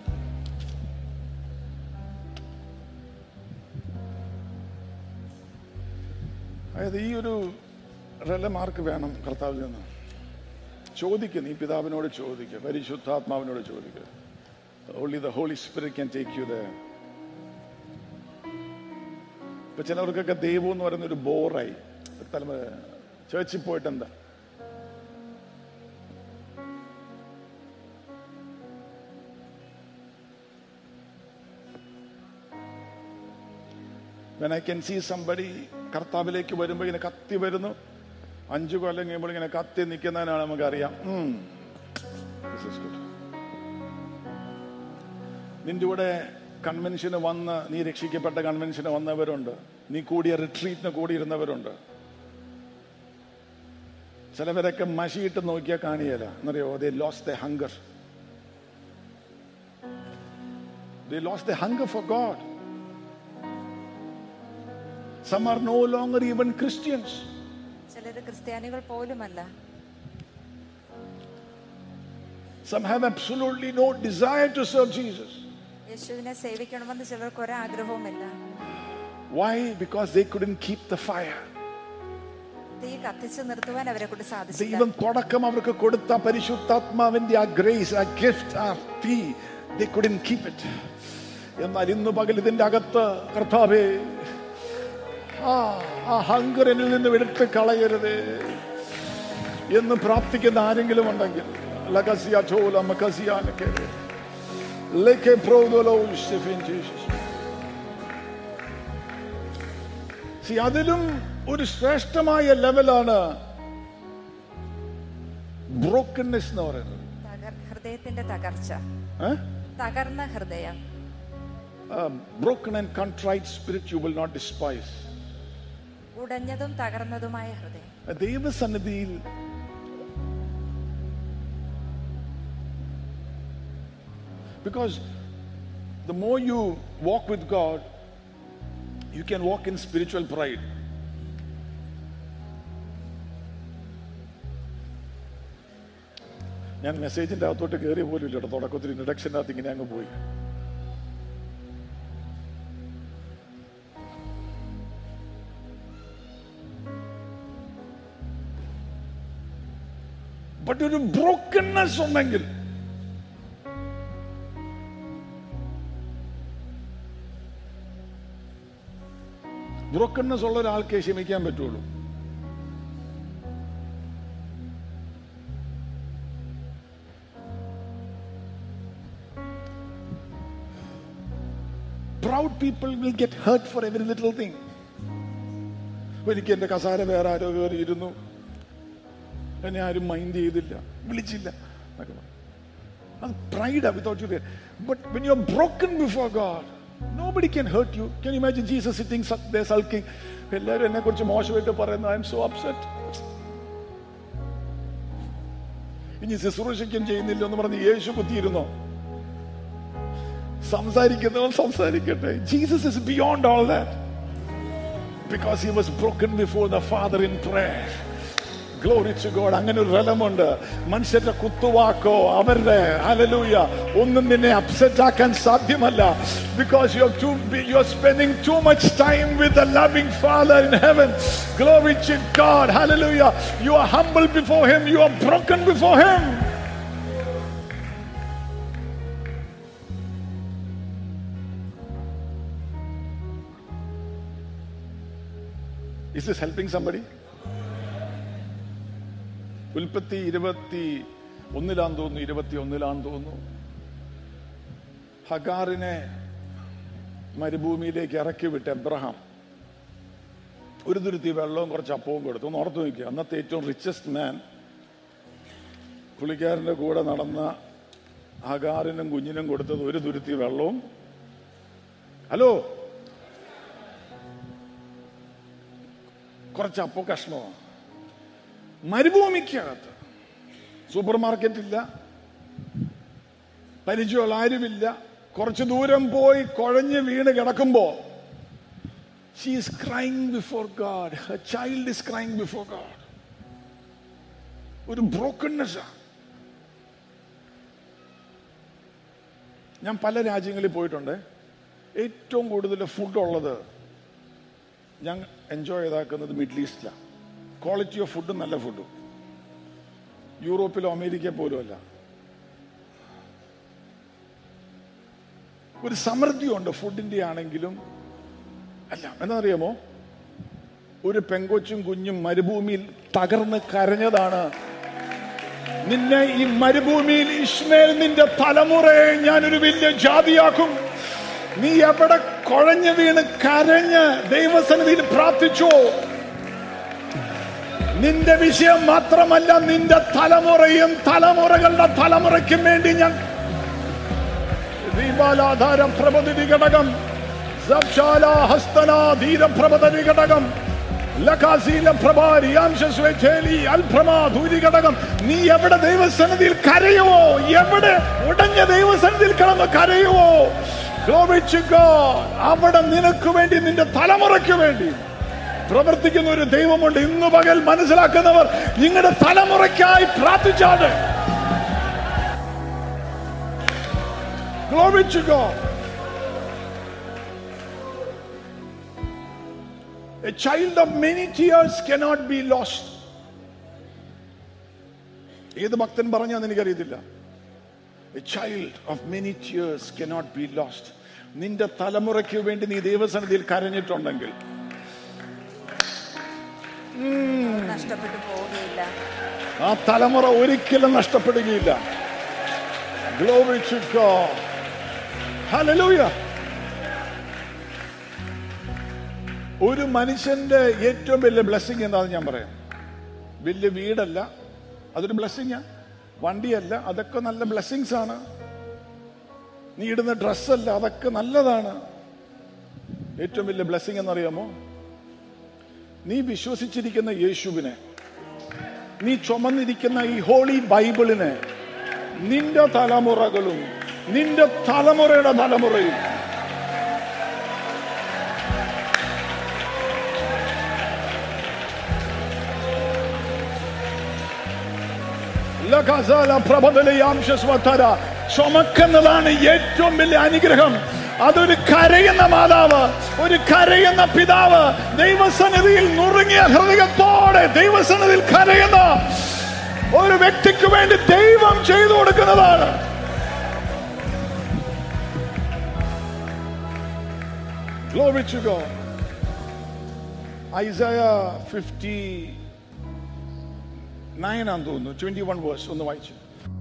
അതായത് ഈ ഒരു റെലമാർക്ക് വേണം കർത്താവിൽ നിന്ന് ചോദിക്കുക നീ പിതാവിനോട് ചോദിക്കുക പരിശുദ്ധാത്മാവിനോട് ചോദിക്കുക only the Holy Spirit can take you the ഇപ്പൊ ചിലവർക്കൊക്കെ ദൈവം എന്ന് പറയുന്ന ഒരു ബോറായി തലമുറ ചേർച്ചിൽ പോയിട്ട് എന്താ When I can see somebody കർത്താവിലേക്ക് വരുമ്പോൾ ഇങ്ങനെ കത്തി വരുന്നു അഞ്ചു കൊല്ലം കഴിയുമ്പോൾ ഇങ്ങനെ കത്തി നിൽക്കുന്നതിനാണ് നമുക്കറിയാം ഉം, this is good. നിന്റെ കൂടെ കൺവെൻഷന് വന്ന് നീ രക്ഷിക്കപ്പെട്ട കൺവെൻഷന് വന്നവരുണ്ട് നീ കൂടിയ റിട്രീറ്റിന് കൂടിയിരുന്നവരുണ്ട് ചിലവരൊക്കെ മഷിയിട്ട് നോക്കിയാൽ കാണിയല്ല എന്നറിയോ they lose the hunger they lose the hunger for God some are no longer even Christians ചിലര് ക്രിസ്ത്യാനികൾ പോലുമല്ല some have absolutely no desire to serve Jesus യേശുവിനെ സേവിക്കണമെന്ന് ചിലർക്ക് ഒരാഗ്രഹവുമില്ല why because they couldn't keep the fire തീ കത്തിച്ചു നിർത്തുവാൻ അവരെ കൊണ്ട് സാധിച്ചില്ല ദൈവം തുടക്കം അവർക്ക് കൊടുത്ത പരിശുദ്ധാത്മാവിന്റെ ആ ഗ്രേസ് ആ ഗിഫ്റ്റ് ആ തീ ദേ കുഡൻ കീപ് ഇറ്റ് എന്നാൽ ഇന്ന് പകൽ ഇതിന്റെ അകത്ത് കർത്താവേ ആ ആ ഹങ്കർ എന്നിൽ നിന്ന് എടുത്ത് കളയരുത് എന്ന് പ്രാർത്ഥിക്കുന്ന ആരെങ്കിലും ഉണ്ടെങ്കിൽ ലഗസിയ ചോല മക്കസിയാനൊക്കെ ലേക്ക് പ്രോദോലോ സ്റ്റെഫിൻ ജീസസ് See, അതിലും ഒരു ശ്രേഷ്ഠമായ ലെവലാണ് ബ്രോക്കൺനെസ് എന്ന് പറയുന്നത് തകർ ഹൃദയത്തിന്റെ തകർച്ച തകർന്ന ഹൃദയം broken and contrite spirit you will not despise ഉടഞ്ഞതും തകർന്നതുമായ ഹൃദയം ദൈവസന്നിധിയിൽ Because the more you walk with God, you can walk in spiritual pride. ഞാൻ മെസ്സേജിന്റെ അകത്തോട്ട് കയറിയ പോലും ഇല്ല കേട്ടോ തുടക്കത്തിൽ ഇൻട്രഡക്ഷൻ്റെ അകത്ത് ഇങ്ങനെ അങ്ങ് പോയി ബട്ട് ഒരു ബ്രോക്കൺനെസ് ഉണ്ടെങ്കിൽ ബ്രോക്കൺനെസ് ഉള്ള ഒരാൾക്കേ ക്ഷമിക്കാൻ പറ്റുള്ളൂ proud people will get hurt for every little thing എനിക്ക് എന്റെ കസാര വേറെ ആരോ കയറി ഇരുന്നു എന്നെ ആരും മൈൻഡ് ചെയ്തില്ല വിളിച്ചില്ല എന്നൊക്കെ പറയും. അത് pride without you but when you are broken before God nobody can hurt you can imagine Jesus sitting sulking എല്ലാവരും എന്നെ കുറിച്ച് മോശമായിട്ട് പറയുന്നു ഐ എം സോ അപ്സെറ്റ് ഇനി ശുശ്രൂഷിക്കും ചെയ്യുന്നില്ല എന്ന് പറഞ്ഞ് യേശു കുത്തിയിരുന്നോ സംസാരിക്കുന്നവൻ സംസാരിക്കട്ടെ Jesus is beyond all that because he was broken before the Father in prayer glory to God അങ്ങനെ ഒരു റലമുണ്ട് മനുഷ്യരുടെ കുത്തുവാക്കോ അവരുടെ ഹലലൂയ ഒന്നും നിന്നെ അപ്സെറ്റ് ആക്കാൻ സാധ്യമല്ല because you too you are spending too much time with the loving Father in heaven glory to God hallelujah you are humble before him you are broken before him Is this helping somebody? ഉൽപ്പത്തി ഇരുപത്തി ഒന്നിലാന്ന് തോന്നുന്നു ഇരുപത്തി ഒന്നിലാന്ന് തോന്നുന്നു ഹഗാറിനെ മരുഭൂമിയിലേക്ക് ഇറക്കി വിട്ട് Abraham ഒരു തുരുത്തി വെള്ളവും കുറച്ച് അപ്പവും കൊടുത്തു ഒന്ന് ഓർത്ത് നോക്കുക അന്നത്തെ ഏറ്റവും റിച്ചസ്റ്റ് മാൻ പുള്ളിക്കാരന്റെ കൂടെ നടന്ന ഹഗാറിനും കുഞ്ഞിനും കൊടുത്തത് ഒരു തുരുത്തി വെള്ളവും ഹലോ കുറച്ച് അപ്പോ കഷ്ണമാണ് മരുഭൂമിക്കകത്ത് സൂപ്പർ മാർക്കറ്റ് ഇല്ല പരിചയമുള്ള ആരുമില്ല കുറച്ച് ദൂരം പോയി കുഴഞ്ഞ് വീണ് കിടക്കുമ്പോ she is crying before God child is crying before God ഒരു ബ്രോക്കൺനെസ് ഞാൻ പല രാജ്യങ്ങളിൽ പോയിട്ടുണ്ട് ഏറ്റവും കൂടുതൽ ഫുഡ് ഉള്ളത് ഞാൻ എൻജോയ് ചെയ്താക്കുന്നത് മിഡിൽ ഈസ്റ്റിലാണ് ക്വാളിറ്റി ഓഫ് ഫുഡും നല്ല ഫുഡും യൂറോപ്പിലോ അമേരിക്ക പോലും അല്ല ഒരു സമൃദ്ധിയുണ്ട് ഫുഡിന്റെ ആണെങ്കിലും അല്ല എന്താണെന്നറിയാമോ ഒരു പെങ്കൊച്ചും കുഞ്ഞും മരുഭൂമിയിൽ തകർന്ന് കരഞ്ഞതാണ് നിന്നെ ഈ മരുഭൂമിയിൽ ഇസ്മേൽ നിന്റെ തലമുറയെ ഞാനൊരു വലിയ ജാതിയാക്കും നീ എവിടെ കുഴഞ്ഞു വീണ് കരഞ്ഞ് ദൈവസന്നിധിയിൽ പ്രാർത്ഥിച്ചോ നിന്റെ വിഷയം മാത്രമല്ല നിന്റെ തലമുറയും തലമുറകളുടെ തലമുറയ്ക്കും വേണ്ടി ഞാൻ ദീപാലാധാരം പ്രബോധിനി ഘടകം സബ്ശാല ഹസ്തന ധീരപ്രബോധനി ഘടകം ലകാശീല പ്രഭാരിയാംശേലി അൽപ്രമാ ധൂരി ഘടകം നീ എവിടെ ദൈവസന്നിധിയിൽ കരയുവോ എവിടെ ഉടഞ്ഞ ദൈവസന്നിധിയിൽ കിടന്ന് കരയുവോ Glory to God. അവിടെ നിനക്ക് വേണ്ടി നിന്റെ തലമുറയ്ക്ക് വേണ്ടി പ്രവർത്തിക്കുന്ന ഒരു ദൈവമുണ്ട് ഇന്നു പകൽ മനസ്സിലാക്കുന്നവർ നിങ്ങളുടെ തലമുറയ്ക്കായി പ്രാർത്ഥിച്ചാണ് Glory to God. A child of many tears cannot be lost. ഏത് ഭക്തൻ പറഞ്ഞാന്ന് എനിക്കറിയത്തില്ല a child of many tears cannot be lost. നിന്റെ തലമുറയ്ക്ക് വേണ്ടി നീ ദൈവസന്നിധിയിൽ കരഞ്ഞിട്ടുണ്ടെങ്കിൽ നഷ്ടപ്പെട്ടു പോവുകയില്ല ആ തലമുറ ഒരിക്കലും നഷ്ടപ്പെടുകയില്ല Glory to God. Hallelujah. ഒരു മനുഷ്യന്റെ ഏറ്റവും വലിയ ബ്ലെസ്സിങ് എന്താണെന്ന് ഞാൻ പറയാം വലിയ വീടല്ല അതൊരു ബ്ലെസ്സിങ്ങാ വണ്ടിയല്ല അതൊക്കെ നല്ല ബ്ലെസ്സിങ്സ് ആണ് നീ ഇടുന്ന ഡ്രസ്സല്ല അതൊക്കെ നല്ലതാണ് ഏറ്റവും വലിയ ബ്ലെസ്സിങ് എന്നറിയാമോ നീ വിശ്വസിച്ചിരിക്കുന്ന യേശുവിനെ നീ ചുമന്നിരിക്കുന്ന ഈ ഹോളി ബൈബിളിനെ നിന്റെ തലമുറകളും നിന്റെ തലമുറയുടെ തലമുറയും ലഖസല പ്രബലയാംശസ്വതര ചുമക്കുന്നതാണ് ഏറ്റവും വലിയ അനുഗ്രഹം അതൊരു കരയുന്ന മാതാവ് ഒരു കരയുന്ന പിതാവ് ദൈവസന്നിധിയിൽ നുറുങ്ങിയ ഹൃദയത്തോടെ ദൈവസന്നിധിയിൽ കരയുന്ന ഒരു വ്യക്തിക്ക് വേണ്ടി ദൈവം ചെയ്തു കൊടുക്കുന്നതാണ് Glory to God. Isaiah fifty nine ആണെന്ന് തോന്നുന്നു ട്വന്റി വൺ വേഴ്സ് ഒന്ന് വായിച്ചു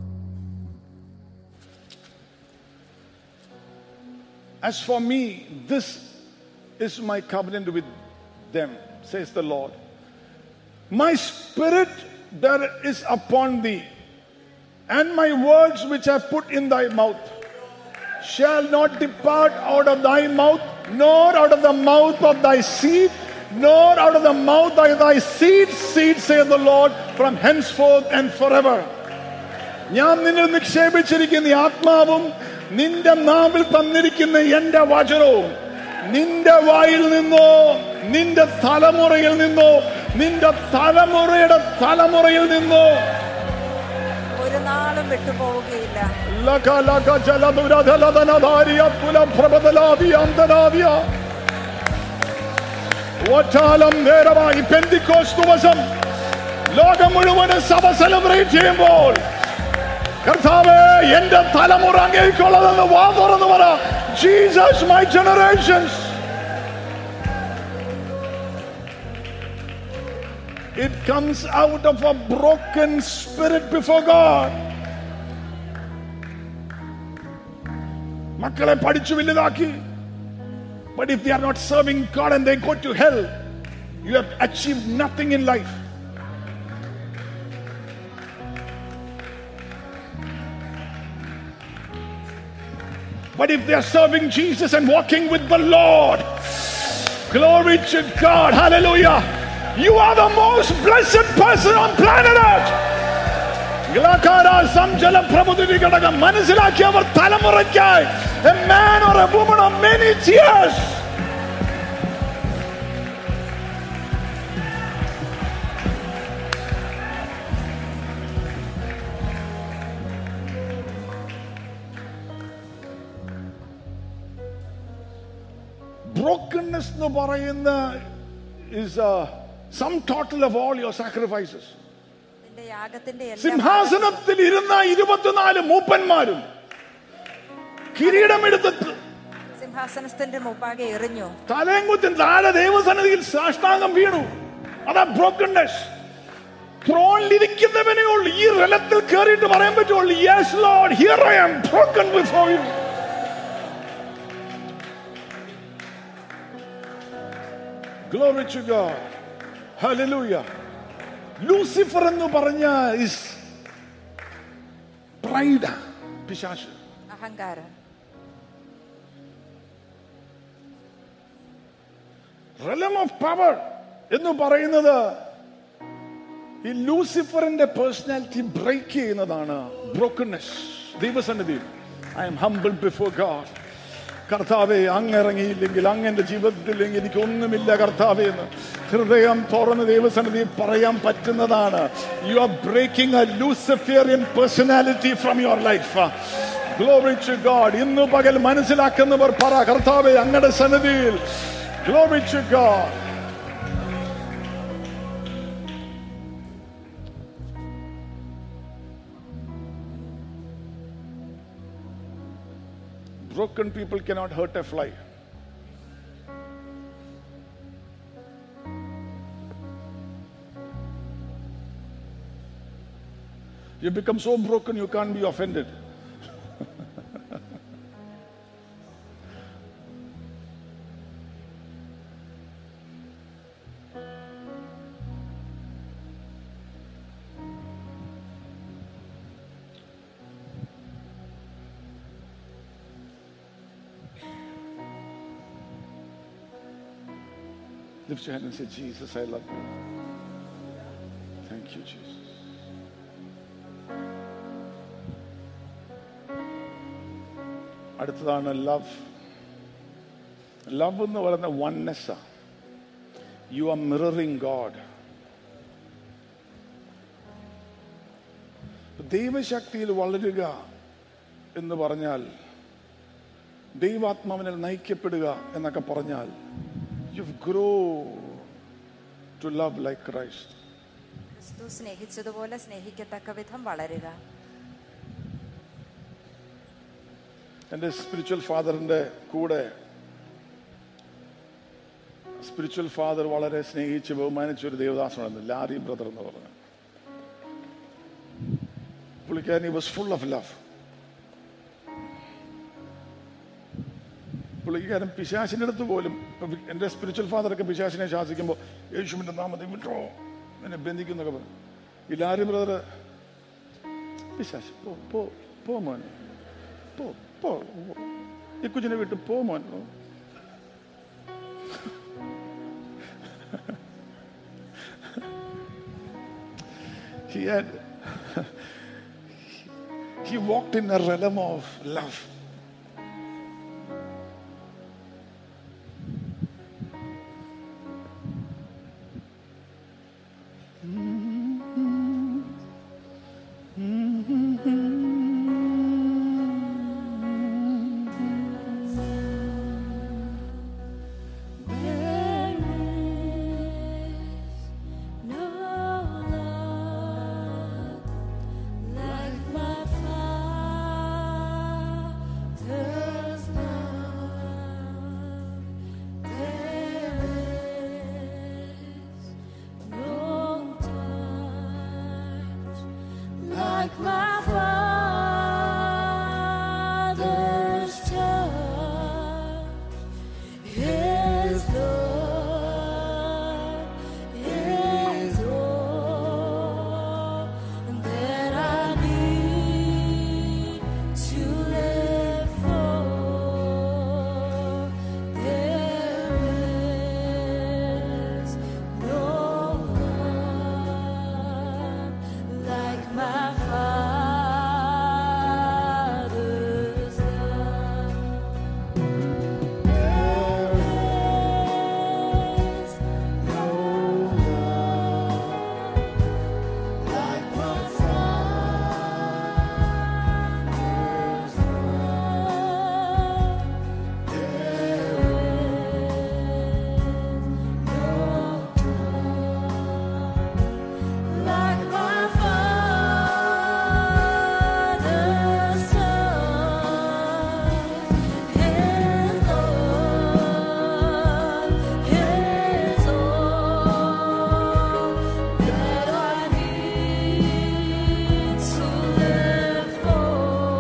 As for me, this is my covenant with them, says the Lord. My spirit that is upon thee, and my words which I put in thy mouth, shall not depart out of thy mouth, nor out of the mouth of thy seed, nor out of the mouth of thy seed, seed, saith the Lord, from henceforth and forever. ഞാൻ നിന്നിൽ നിക്ഷേപിച്ചിരിക്കുന്ന ഈ ആത്മാവും നിന്റെ നാവിൽ തന്നിരിക്കുന്ന എന്റെ വചനവും നിന്റെ വായിൽ നിന്നോ നിന്റെ തലമുറയിൽ നിന്നോ നിന്റെ തലമുറയുടെ തലമുറയിൽ നിന്നോ ഒരു നാളും വിട്ടുപോവുകയില്ല ലക ലക ജലദുരധലധനധാരിയ പുലപ്രബദലാദിയ അന്തരാദിയ ഒറ്റാലം നേരമായി പെന്തിക്കോസ് ദിവസം ലോകം മുഴുവനും സഭ സെലിബ്രേറ്റ് ചെയ്യുമ്പോൾ കർത്താവേ എന്റെ തലമുറ അങ്ങേക്കുള്ളതെന്ന് വാ തുറന്നു പറ Jesus my generations It comes out of a broken spirit before God. മക്കളെ പഠിച്ചു വലുതാക്കി But if they are not serving God and they go to hell, you have achieved nothing in life. But if they are serving Jesus and walking with the Lord, glory to God, hallelujah. You are the most blessed person on planet Earth. ഗലാക്കാര സംജല പ്രബുദ്ധി ഘടകം മനസ്സിലാക്കിയവർ തലമുറയ്ക്കായി a man or a woman of many tears brokenness എന്ന് പറയുന്ന is a sum total of all your sacrifices നിന്റെ യാഗത്തിന്റെ എല്ലാ സിംഹാസനത്തിൽ ഇരുന്ന ഇരുപത്തിനാല് മൂപ്പന്മാരും കിരീടമെടുത്ത് സിംഹാസനത്തിന്റെ മുമ്പാകെ എറിഞ്ഞു തലയും കുത്തി താഴെ ദൈവസന്നിധിയിൽ സാഷ്ടാംഗം വീണു അതാ ബ്രോക്കൺനെസ് ത്രോണിലിരിക്കുന്നവനേ ഉള്ളൂ ഈ റലത്തിൽ കയറിയിട്ട് പറയാൻ പറ്റുള്ളൂ yes Lord here I am broken before you Glory to God. Hallelujah. Lucifer എന്ന് പറഞ്ഞ ഇസ് പ്രൈഡ് പിശാശ് അഹങ്കാരം റലം ഓഫ് പവർ എന്ന് പറയുന്നത് ഈ ലൂസിഫറിന്റെ പേഴ്സണാലിറ്റി ബ്രേക്ക് ചെയ്യുന്നതാണ് ബ്രോക്കൺനെസ് ദൈവസന്നിധിയിൽ I am humble before God കർത്താവെ അങ്ങിറങ്ങിയില്ലെങ്കിൽ അങ്ങന്റെ ജീവിതത്തിൽ എനിക്ക് ഒന്നുമില്ല കർത്താവെ എന്ന് ഹൃദയം തുറന്ന് ദൈവസന്നിധിയിൽ പറയാൻ പറ്റുന്നതാണ് you are breaking a Luciferian personality from your life glory to God ഇന്ന് പകൽ മനസ്സിലാക്കുന്നവർ പറ കർത്താവെ അങ്ങയുടെ സന്നിധിയിൽ glory to God Broken people cannot hurt a fly. You become so broken you can't be offended. Lift your hand and say, Jesus, I love you. Thank you, Jesus. അടുത്തതാണ് love love എന്ന് പറയുന്ന oneness you are mirroring God ദൈവശക്തിയിൽ വളരുക എന്ന് പറഞ്ഞാൽ ദൈവാത്മാവിനാൽ നയിക്കപ്പെടുക എന്നൊക്കെ പറഞ്ഞാൽ you grow to love like Christ ക്രിസ്തു സ്നേഹിച്ചതുപോലെ സ്നേഹിക്കത്തക്ക വിധം വളരുക എൻ്റെ സ്പിരിച്വൽ ഫാദറിൻ്റെ കൂടെ സ്പിരിച്വൽ ഫാദർ വളരെ സ്നേഹിച്ച് ബഹുമാനിച്ച ഒരു ദേവദാസനാണ് ലാരി ബ്രദർ എന്ന് പറഞ്ഞു പുള്ളിക്കാരൻ വാസ് ഫുൾ ഓഫ് ലവ് പുള്ളിക്കാരൻ പിശാശിന്റെ അടുത്ത് പോലും ഇപ്പൊ വി- എന്റെ സ്പിരിച്വൽ ഫാദറൊക്കെ പിശാശിനെ ശാസിക്കുമ്പോൾ യേശുവിന്റെ നാമത്തിൽ വിട്ടോ എന്നെ ബന്ധിക്കുന്നൊക്കെ പറഞ്ഞു ഈ ലാരി ബ്രദർ പിശാശ് പോ പോ പോ മോൻ പോ പോ ഈ കുഞ്ഞിനെ വിട്ട് പോ മോൻ he had he walked in a realm of love There is no love like my Father's love. There is no touch like my Father's touch. His love is all that I need to live for. There is no love like my Father's love. There is no love like my Father's love. There is no like my Father's love. His love is all that I need to live for.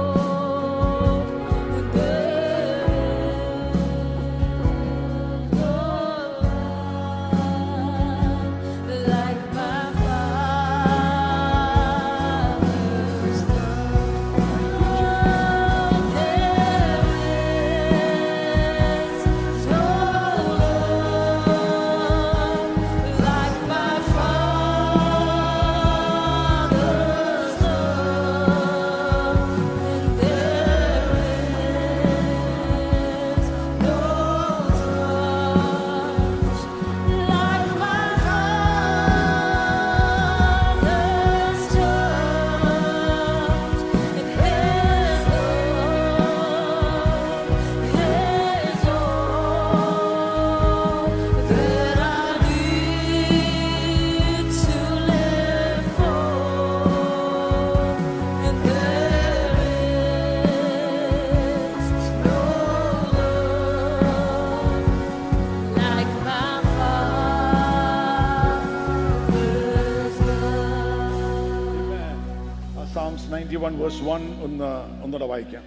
There is no like my Father's love. There is no love like my Father's love, and there is no touch like my Father's touch, and His love is all that I need to live for, and there is no love like my Father's love. Psalms ninety one verse one ഒന്ന് ഒന്നുകൂടെ വായിക്കാം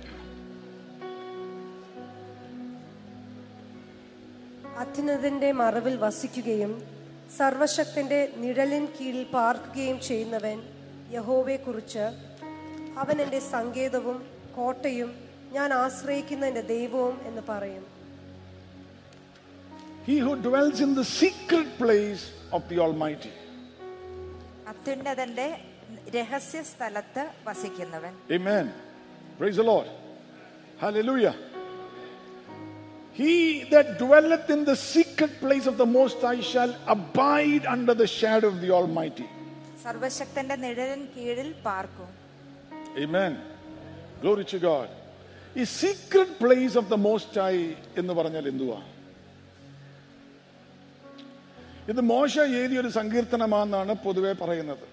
അത്യുന്നതന്റെ മറവിൽ വസിക്കുകയും സർവശക്തന്റെ നിഴലിൻ കീഴിൽ പാർക്കുകയും ചെയ്യുന്നവൻ യഹോവയെ കുറിച്ച് അവൻ എൻ്റെ സങ്കേതവും കോട്ടയും ഞാൻ ആശ്രയിക്കുന്ന എൻ്റെ ദൈവവും എന്ന് പറയും He who dwells in the secret place of the Almighty. അത്യുന്നതന്റെ രഹസ്യ സ്ഥലത്ത് വസിക്കുന്നവൻ Amen. Praise the Lord. Hallelujah. He that dwelleth in the secret place of the Most High shall abide under the shadow of the Almighty. സർവശക്തന്റെ നിഴലിൻ കീഴിൽ പാർക്കും Amen. Glory to God. ഈ secret place of the most High എന്ന് പറഞ്ഞാൽ എന്തുവാ ഇത് മോശ എഴുതിയ ഒരു സങ്കീർത്തനമാണെന്നാണ് പൊതുവെ പറയുന്നത്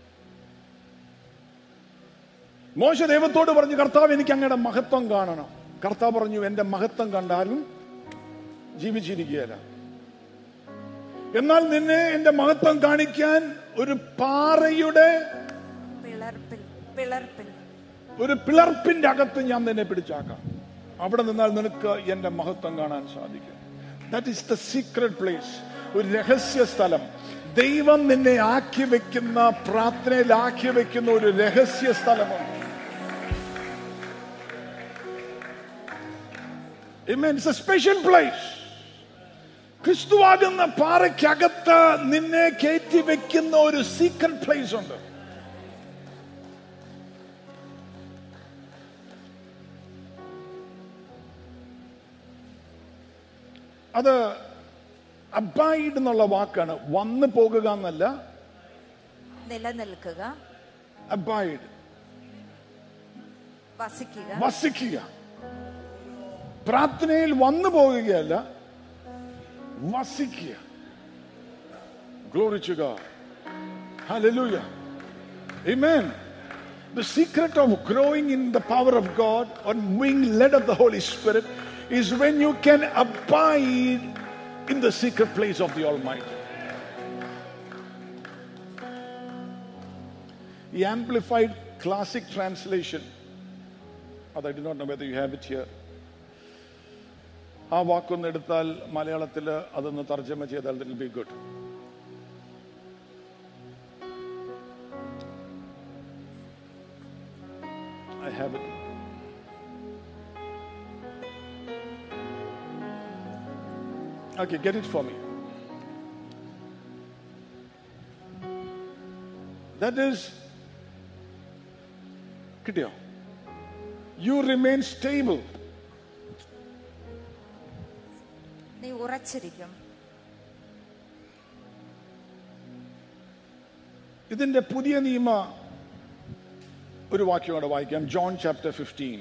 മോശ ദൈവത്തോട് പറഞ്ഞു കർത്താവ് എനിക്ക് അങ്ങയുടെ മഹത്വം കാണണം കർത്താവ് പറഞ്ഞു എന്റെ മഹത്വം കണ്ടാലും ജീവിച്ചിരിക്കുകയല്ല എന്നാൽ നിന്നെ എന്റെ മഹത്വം കാണിക്കാൻ ഒരു പാറയുടെ പിളർപ്പിൽ പിളർപ്പിൽ ഒരു പിളർപ്പിന്റെ അകത്ത് ഞാൻ നിന്നെ പിടിച്ചാക്കാം അവിടെ നിന്നാൽ നിനക്ക് എന്റെ മഹത്വം കാണാൻ സാധിക്കും that is the secret place ഒരു രഹസ്യ സ്ഥലം ദൈവം നിന്നെ ആക്കി വെക്കുന്ന പ്രാർത്ഥനയിൽ ആക്കി വെക്കുന്ന ഒരു രഹസ്യ സ്ഥലമാണ് Amen. It's a special place. ക്രിസ്തുവാകുന്ന പാറയ്ക്കകത്ത് നിന്നെ കയറ്റി വെക്കുന്ന ഒരു സീക്രട്ട് പ്ലേസ് ഉണ്ട് അത് അബൈഡ് എന്നുള്ള വാക്കാണ് വന്നു പോകുക എന്നല്ല നിലനിൽക്കുക അബൈഡ് വസിക്കുക വസിക്കുക പ്രാർത്ഥനയിൽ വന്നു പോകുകയല്ല വസിക്കുക Glory to God. Hallelujah. Amen. The secret of growing in the power of God or being led of the Holy Spirit is when you can abide in the secret place of the Almighty. The Amplified Classic Translation, അത് I do not know whether you have it here. ആ വാക്കൊന്ന് എടുത്താൽ മലയാളത്തിൽ അതൊന്ന് തർജ്ജമ ചെയ്താൽ this'll be good I have it. Okay, get it for me. That is, കിട്ടിയോ you remain stable നീ ഉറച്ചിരിക്കും ഇതിന്റെ പുതിയ നിയമ ഒരു വാക്യം കൂടെ വായിക്കാം ജോൺ ചാപ്റ്റർ ഫിഫ്റ്റീൻ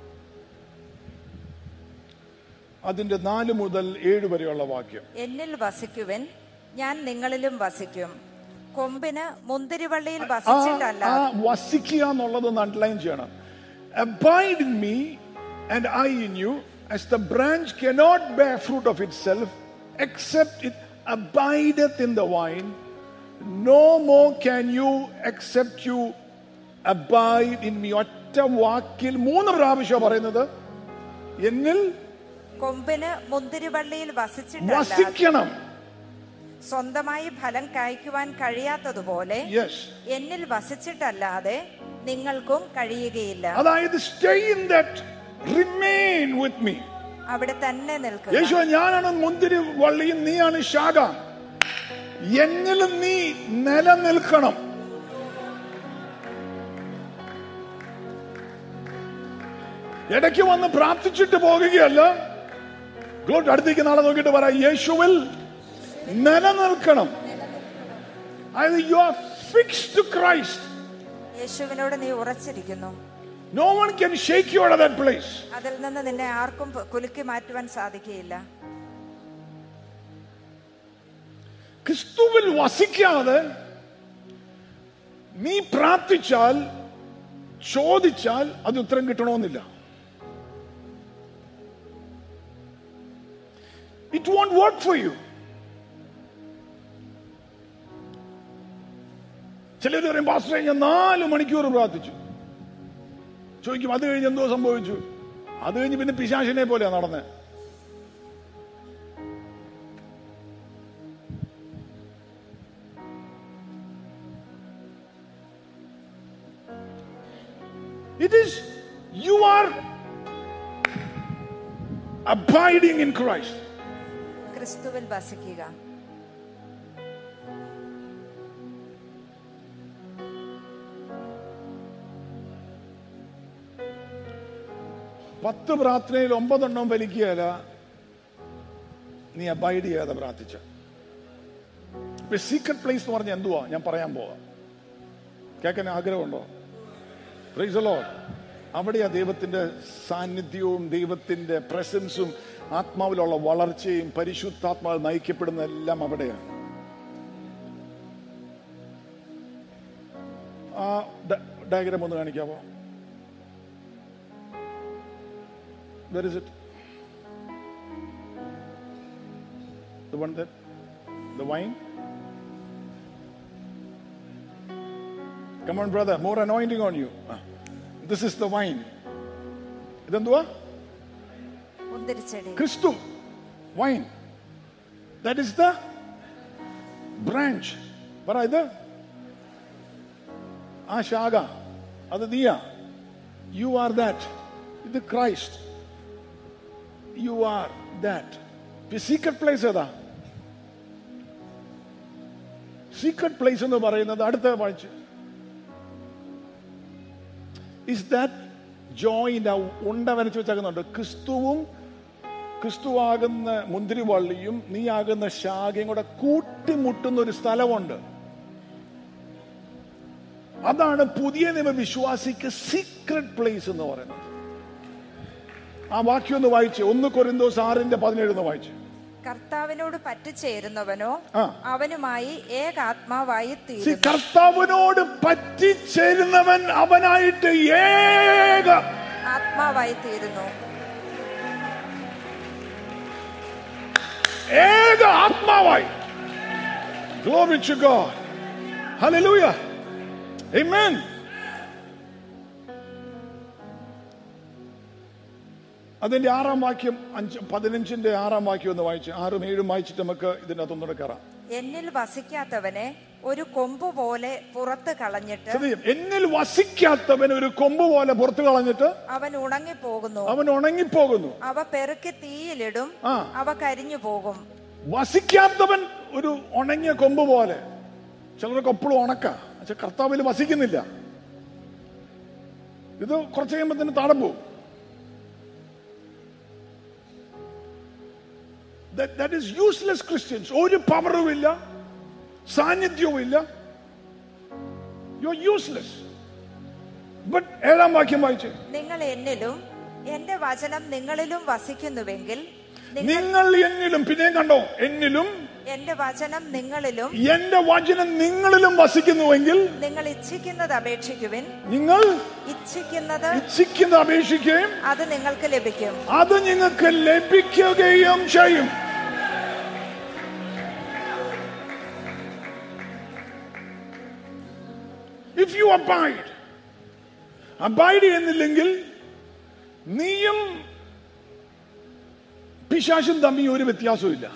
അതിന്റെ നാല് മുതൽ ഏഴ് വരെയുള്ള വാക്യം എന്നിൽ വസിക്കുവൻ ഞാൻ നിങ്ങളിലും വസിക്കും കൊമ്പിന് മുന്തിരിവള്ളിയിൽ ആ വസിച്ചിട്ടല്ല ആ വസിക്കുക എന്നുള്ളത് അണ്ടർലൈൻ ചെയ്യണം abide in me and I in you as the branch cannot bear fruit of itself except it abideth in the vine no more can you except you abide in me ഒറ്റ വാക്കിൽ മൂന്ന് പ്രാവശ്യം പറയുന്നത് എന്നിൽ കൊമ്പിന് മുന്തിരിവള്ളിയിൽ വസിച്ചിട്ടല്ല വസിക്കണം സ്വന്തമായി ഫലം കായ്ക്കുവാൻ കഴിയാത്തതുപോലെ yes എന്നിൽ വസിച്ചിട്ടല്ലാതെ നിങ്ങൾക്കും കഴിയുകയില്ല അതായത് stay in that remain with me അവിടെ തന്നെ നിൽക്കുക യേശു ഞാനാണ് മുന്തിരി വള്ളിയും നീയാണ് ശാഖ എന്നിലും നീ നിലനിൽക്കണം ഇടയ്ക്ക് വന്ന് പ്രാർത്ഥിച്ചിട്ട് പോകുകയല്ല ഗ്ലോട്ട് അടുത്തേക്ക് നാളെ നോക്കിയിട്ട് പറ യേശുവിൽ നിലനിൽക്കണം അതായത് you are fix to Christ യേശുവിനോട് നീ ഉറച്ചിരിക്കുന്നു no one can shake you out that place അതിൽ നിന്ന് നിന്നെ ആർക്കും കുലുക്കി മാറ്റുവാൻ സാധിക്കുകയില്ല ക്രിസ്തുവിൽ വസിക്കാതെ നീ പ്രാർത്ഥിച്ചാൽ ചോദിച്ചാൽ അത് ഉത്തരം കിട്ടണമെന്നില്ല it won't work for you ചിലർ പറയും പാസ്റ്ററെ ഞാൻ നാല് മണിക്കൂർ പ്രാർത്ഥിച്ചു ചോദിക്കും അത് കഴിഞ്ഞ് എന്തോ സംഭവിച്ചു അത് കഴിഞ്ഞ് പിന്നെ പിശാശിനെ പോലെയാ നടന്നേ It is you are abiding in Christ. ക്രിസ്തുവിൽ വസിക്കുക പത്ത് പ്രാർത്ഥനയിൽ ഒമ്പതെണ്ണം വലിക്കുകയല്ല നീ അബൈഡ് ചെയ്യാതെ പ്രാർത്ഥിച്ച സീക്രട്ട് പ്ലേസ് എന്ന് പറഞ്ഞ എന്തുവാ ഞാൻ പറയാൻ പോവാ കേൾക്കാൻ ആഗ്രഹമുണ്ടോ പ്രൈസ് ലോഡ് അവിടെയാ ദൈവത്തിന്റെ സാന്നിധ്യവും ദൈവത്തിന്റെ പ്രസൻസും ആത്മാവിലുള്ള വളർച്ചയും പരിശുദ്ധാത്മാവ് നയിക്കപ്പെടുന്ന എല്ലാം അവിടെയാണ് ആ ഡയഗ്രാം ഒന്ന് കാണിക്കാമോ Where is it? The one that The wine? Come on, brother, more anointing on you. Ah, This is the wine. ഇതെന്തുവാ മുന്തിരിച്ചെടി ക്രിസ്തു vine that is the branch പറ ഇത് ആ ശാഖ അത് നീയാ യു ആർ ദാറ്റ് ഇത് Christ you are that secret place ഏതാ സീക്രട്ട് പ്ലേസ് എന്ന് പറയുന്നത് അടുത്ത വായിച്ച് ഇസ് ദാറ്റ് ജോയിന്റ് ഉണ്ട വരച്ച് വെച്ചേക്കുന്നുണ്ട് ക്രിസ്തുവും ക്രിസ്തുവാകുന്ന മുന്തിരിവള്ളിയും നീയാകുന്ന ശാഖയും കൂടെ കൂട്ടിമുട്ടുന്ന ഒരു സ്ഥലമുണ്ട് അതാണ് പുതിയ നിയമ വിശ്വാസിക്ക് സീക്രട്ട് പ്ലേസ് എന്ന് പറയുന്നത് ആ വാക്യം ഒന്ന് വായിച്ച് ഒന്ന് കൊരിന്തോസ് ആറിന്റെ പതിനേഴ് ഒന്ന് വായിച്ച് കർത്താവിനോട് പറ്റിച്ചേരുന്നവനോ ആ. അവനുമായി ഏകാത്മാവായി See, തീരുന്നു കർത്താവിനോട് പറ്റിച്ചേരുന്നവൻ അവനായിട്ട് ഏക ആത്മാവായി തീരുന്നു ഏക ആത്മാവായി Glory to God. Hallelujah. Amen. അതിന്റെ ആറാം വാക്യം അഞ്ച് പതിനഞ്ചിന്റെ ആറാം വാക്യം ഒന്ന് വായിച്ച് ആറും ഏഴും വായിച്ചിട്ട് നമുക്ക് ഇതിനകത്ത് ഒന്നുകൂടെ കയറാം എന്നിൽ വസിക്കാത്തവനെ ഒരു കൊമ്പ് പോലെ പുറത്ത് കളഞ്ഞിട്ട് ശ്രദ്ധിക്കും. എന്നിൽ വസിക്കാത്തവൻ ഒരു കൊമ്പ് പോലെ പുറത്തു കളഞ്ഞിട്ട് അവൻ ഉണങ്ങിപ്പോകുന്നു അവൻ ഉണങ്ങിപ്പോകുന്നു അവ പെറുക്കി തീയിലിടും ആ. അവ കരിഞ്ഞു പോകും വസിക്കാത്തവൻ ഒരു ഉണങ്ങിയ കൊമ്പ് പോലെ ചിലർക്ക് എപ്പോഴും ഉണക്ക പക്ഷെ കർത്താവിൽ വസിക്കുന്നില്ല ഇത് കുറച്ച് കഴിയുമ്പോൾ തന്നെ താഴെ പോകും ദാറ്റ് ഈസ് യൂസ്ലെസ് ക്രിസ്ത്യൻസ് ഒരു പവറും ഇല്ല സാന്നിധ്യവും ഇല്ല യു ആർ യൂസ്ലെസ് ബട്ട് ഏഴാം വാക്യം വായിച്ച് നിങ്ങൾ എന്നിലും എന്റെ വചനം നിങ്ങളിലും വസിക്കുന്നുവെങ്കിൽ നിങ്ങൾ നിങ്ങൾ എന്നിലും പിന്നെയും കണ്ടോ എന്നിലും എന്റെ വചനം നിങ്ങളിലും എന്റെ വചനം നിങ്ങളിലും വസിക്കുന്നുവെങ്കിൽ നിങ്ങൾ ഇച്ഛിക്കുന്നത് അപേക്ഷിക്കുവിൻ നിങ്ങൾ ഇച്ഛിക്കുന്നത് ഇച്ഛിക്കുന്ന അപേക്ഷിക്കുകയും അത് നിങ്ങൾക്ക് ലഭിക്കും അത് നിങ്ങൾക്ക് ലഭിക്കുകയും ചെയ്യും ഇഫ് യു അബൈഡ് അബൈഡ് ചെയ്യുന്നില്ലെങ്കിൽ നീയും പിശാശും തമ്മിൽ ഒരു വ്യത്യാസവും ഇല്ല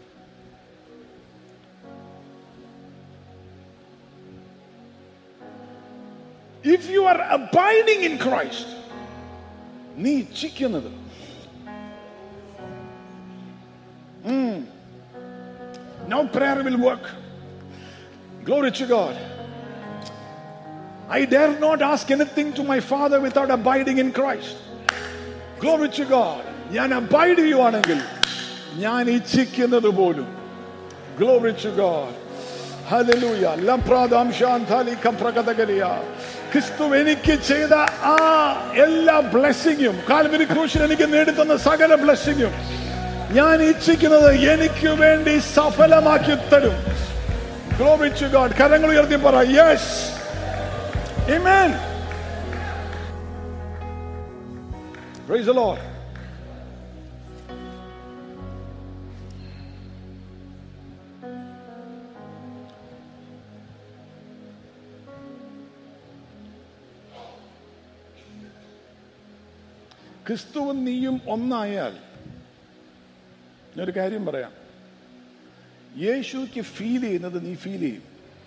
if you are abiding in Christ നീ ഇച്ഛിക്കുന്നത് Now prayer will work. Glory to God. I dare not ask anything to my Father without abiding in Christ. Glory to God. ഞാൻ abide ചെയ്യുവാണെങ്കിൽ ഞാൻ ഇച്ഛിക്കുന്നത് പോലും ഗ്ലോറി ടു ഗോഡ് ഹല്ലേലൂയ ലംപ്രാദാം ശാന്താലിക്കം പ്രകടകലിയ ക്രിസ്തു എനിക്ക് ചെയ്ത ആ എല്ലാ ബ്ലെസ്സിങ്ങും കാൽവരി ക്രൂശിൽ എനിക്ക് നേടിത്തന്ന സകല ബ്ലെസ്സിങ്ങും ഞാൻ ഇച്ഛിക്കുന്നത് എനിക്ക് വേണ്ടി സഫലമാക്കി തരും ഗ്ലോറി ടു ഗോഡ് കരങ്ങൾ ഉയർത്തി പറ yes Amen. Praise the Lord. ക്രിസ്തുവും നീയും ഒന്നായാൽ ഞാനൊരു കാര്യം പറയാം യേശുക്ക് ഫീൽ ചെയ്യുന്നത് നീ ഫീൽ ചെയ്യും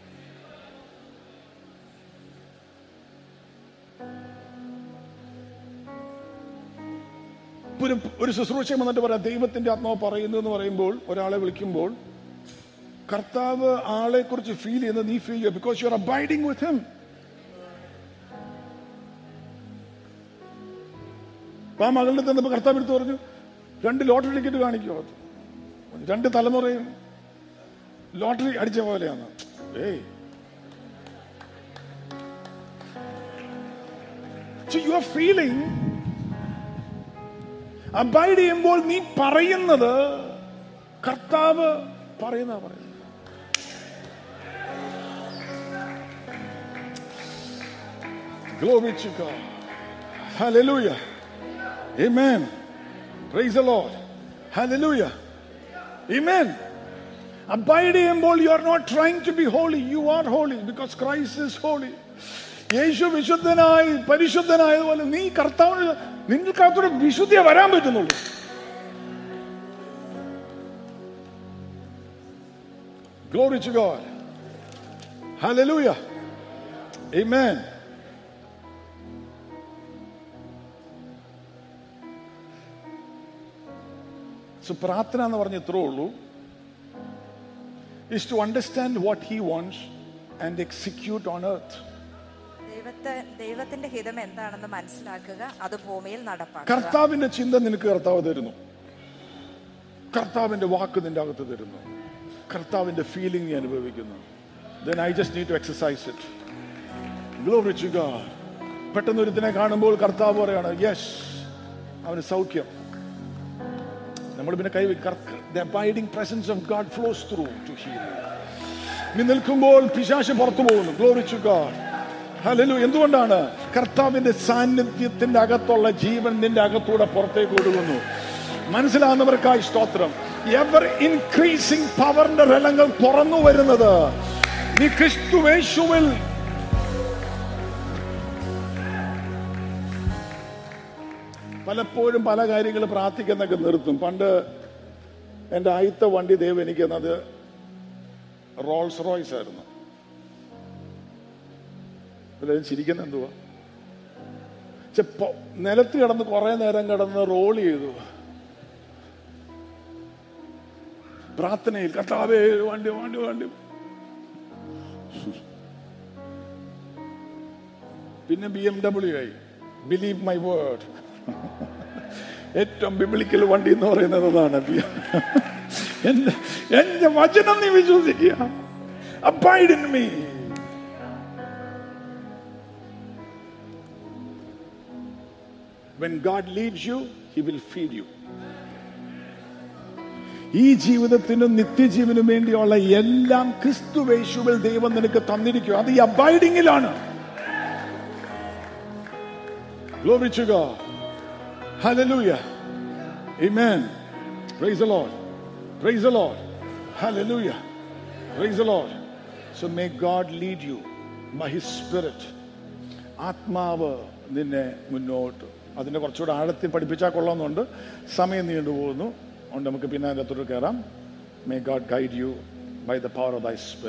ഇപ്പൊ ഒരു ഒരു ശുശ്രൂഷ വന്നിട്ട് പറയാം ദൈവത്തിന്റെ ആത്മാവ് പറയുന്നു എന്ന് പറയുമ്പോൾ ഒരാളെ വിളിക്കുമ്പോൾ കർത്താവ് ആളെ കുറിച്ച് ഫീൽ ചെയ്യുന്നത് നീ ഫീൽ ചെയ്യുക because you are abiding with him അപ്പൊ ആ മകളുടെ തന്നപ്പോ കർത്താവ് എടുത്ത് പറഞ്ഞു രണ്ട് ലോട്ടറി ടിക്കറ്റ് കാണിക്കുമോ രണ്ട് തലമുറയും ലോട്ടറി അടിച്ച പോലെയാണ് ഏയ് യു ആർ ഫീലിംഗ് അബൈഡ് ചെയ്യുമ്പോൾ നീ പറയുന്നത് കർത്താവ് പറയുന്ന പറയുന്നത് Glory to God. Hallelujah. Amen. Praise the Lord. Hallelujah. Amen. Abide ചെയ്യുമ്പോൾ you are not trying to be holy you are holy because Christ is holy Yesu വിശുദ്ധനായി പരിശുദ്ധനായതുപോലെ നീ കർത്താവിന് നിങ്ങൾക്കകത്തൊരു വിശുദ്ധിയെ വരാൻ പറ്റുന്നുള്ളൂ Glory to God. Hallelujah. Amen. So പ്രാർത്ഥന എന്ന് പറഞ്ഞ ഇത്രേ ഉള്ളൂ is to understand what he wants and execute on earth. ദൈവത്തെ ദൈവത്തിന്റെ ഹിതം എന്താണെന്ന് മനസ്സിലാക്കുക അത് ഭൂമിയിൽ നടപ്പാക്കുക കർത്താവിന്റെ ചിന്ത നിനക്ക് കർത്താവ് തരുന്നു കർത്താവിന്റെ വാക്ക് നിന്റെ അകത്ത് തരുന്നു കർത്താവിന്റെ ഫീലിംഗ് നീ അനുഭവിക്കുന്നു then I just need to exercise it glory to God പെട്ടെന്ന് ഒരുത്തിനെ കാണുമ്പോൾ കർത്താവ് പറയാണ് യെസ് അവന് സൗഖ്യം നമ്മൾ പിന്നെ കൈ the abiding presence of God flows through to heal നീ നിൽക്കുമ്പോൾ പിശാശ് പുറത്തു പോകുന്നു ഗ്ലോറി ടു ഗോഡ് ഹലലു എന്തുകൊണ്ടാണ് കർത്താവിന്റെ സാന്നിധ്യത്തിന്റെ അകത്തുള്ള ജീവൻ നിന്റെ അകത്തൂടെ പുറത്തേക്ക് ഒഴുകുന്നു മനസ്സിലാകുന്നവർക്കായി സ്തോത്രം എവർ ഇൻക്രീസിംഗ് പവറിന്റെ രലങ്ങൾ തുറന്നു വരുന്നത് നീ ക്രിസ്തുവേശുവിൽ പലപ്പോഴും പല കാര്യങ്ങൾ പ്രാർത്ഥിക്കുന്നൊക്കെ നിർത്തും പണ്ട് എൻ്റെ ആദ്യത്തെ വണ്ടി ദൈവം എനിക്ക് തന്നത് റോൾസ് റോയ്സ് ആയിരുന്നു എല്ലാവരും ചിരിക്കുന്ന എന്തുവാ ഛെ, പൊ- നിലത്ത് കിടന്ന് കുറെ നേരം കിടന്ന് റോൾ ചെയ്തു പ്രാർത്ഥനയിൽ കർത്താവേ വണ്ടി വണ്ടി വണ്ടി പിന്നെ ബി എം ഡബ്ല്യു ആയി ബിലീവ് മൈ വേർഡ് ഏറ്റവും ബിബിളിക്കൽ വണ്ടി എന്ന് പറയുന്നത് അതാണ് എന്റെ എന്റെ വചനം നീ വിശ്വസിക്കുക abide in me When God leads you, He will feed you. ഈ ജീവിതത്തിനും നിത്യജീവനും വേണ്ടിയുള്ള എല്ലാം ക്രിസ്തുവേശുവിൽ ദൈവം നിനക്ക് തന്നിരിക്കും അത് ഈ അബൈഡിങ്ങിലാണ് Glory to God. Hallelujah. Amen. Praise the Lord. Praise the Lord. Hallelujah. Praise the Lord. So may God lead you by His Spirit. ആത്മാവ് നിന്നെ മുന്നോട്ട് അതിനെ കുറച്ചുകൂടെ ആഴത്തിൽ പഠിപ്പിച്ചാൽ കൊള്ളാമെന്നുണ്ട് സമയം നീണ്ടു പോകുന്നു അതുകൊണ്ട് നമുക്ക് പിന്നെ അതിൻ്റെ അകത്തോട്ട് കയറാം may God guide you by the power of thy spirit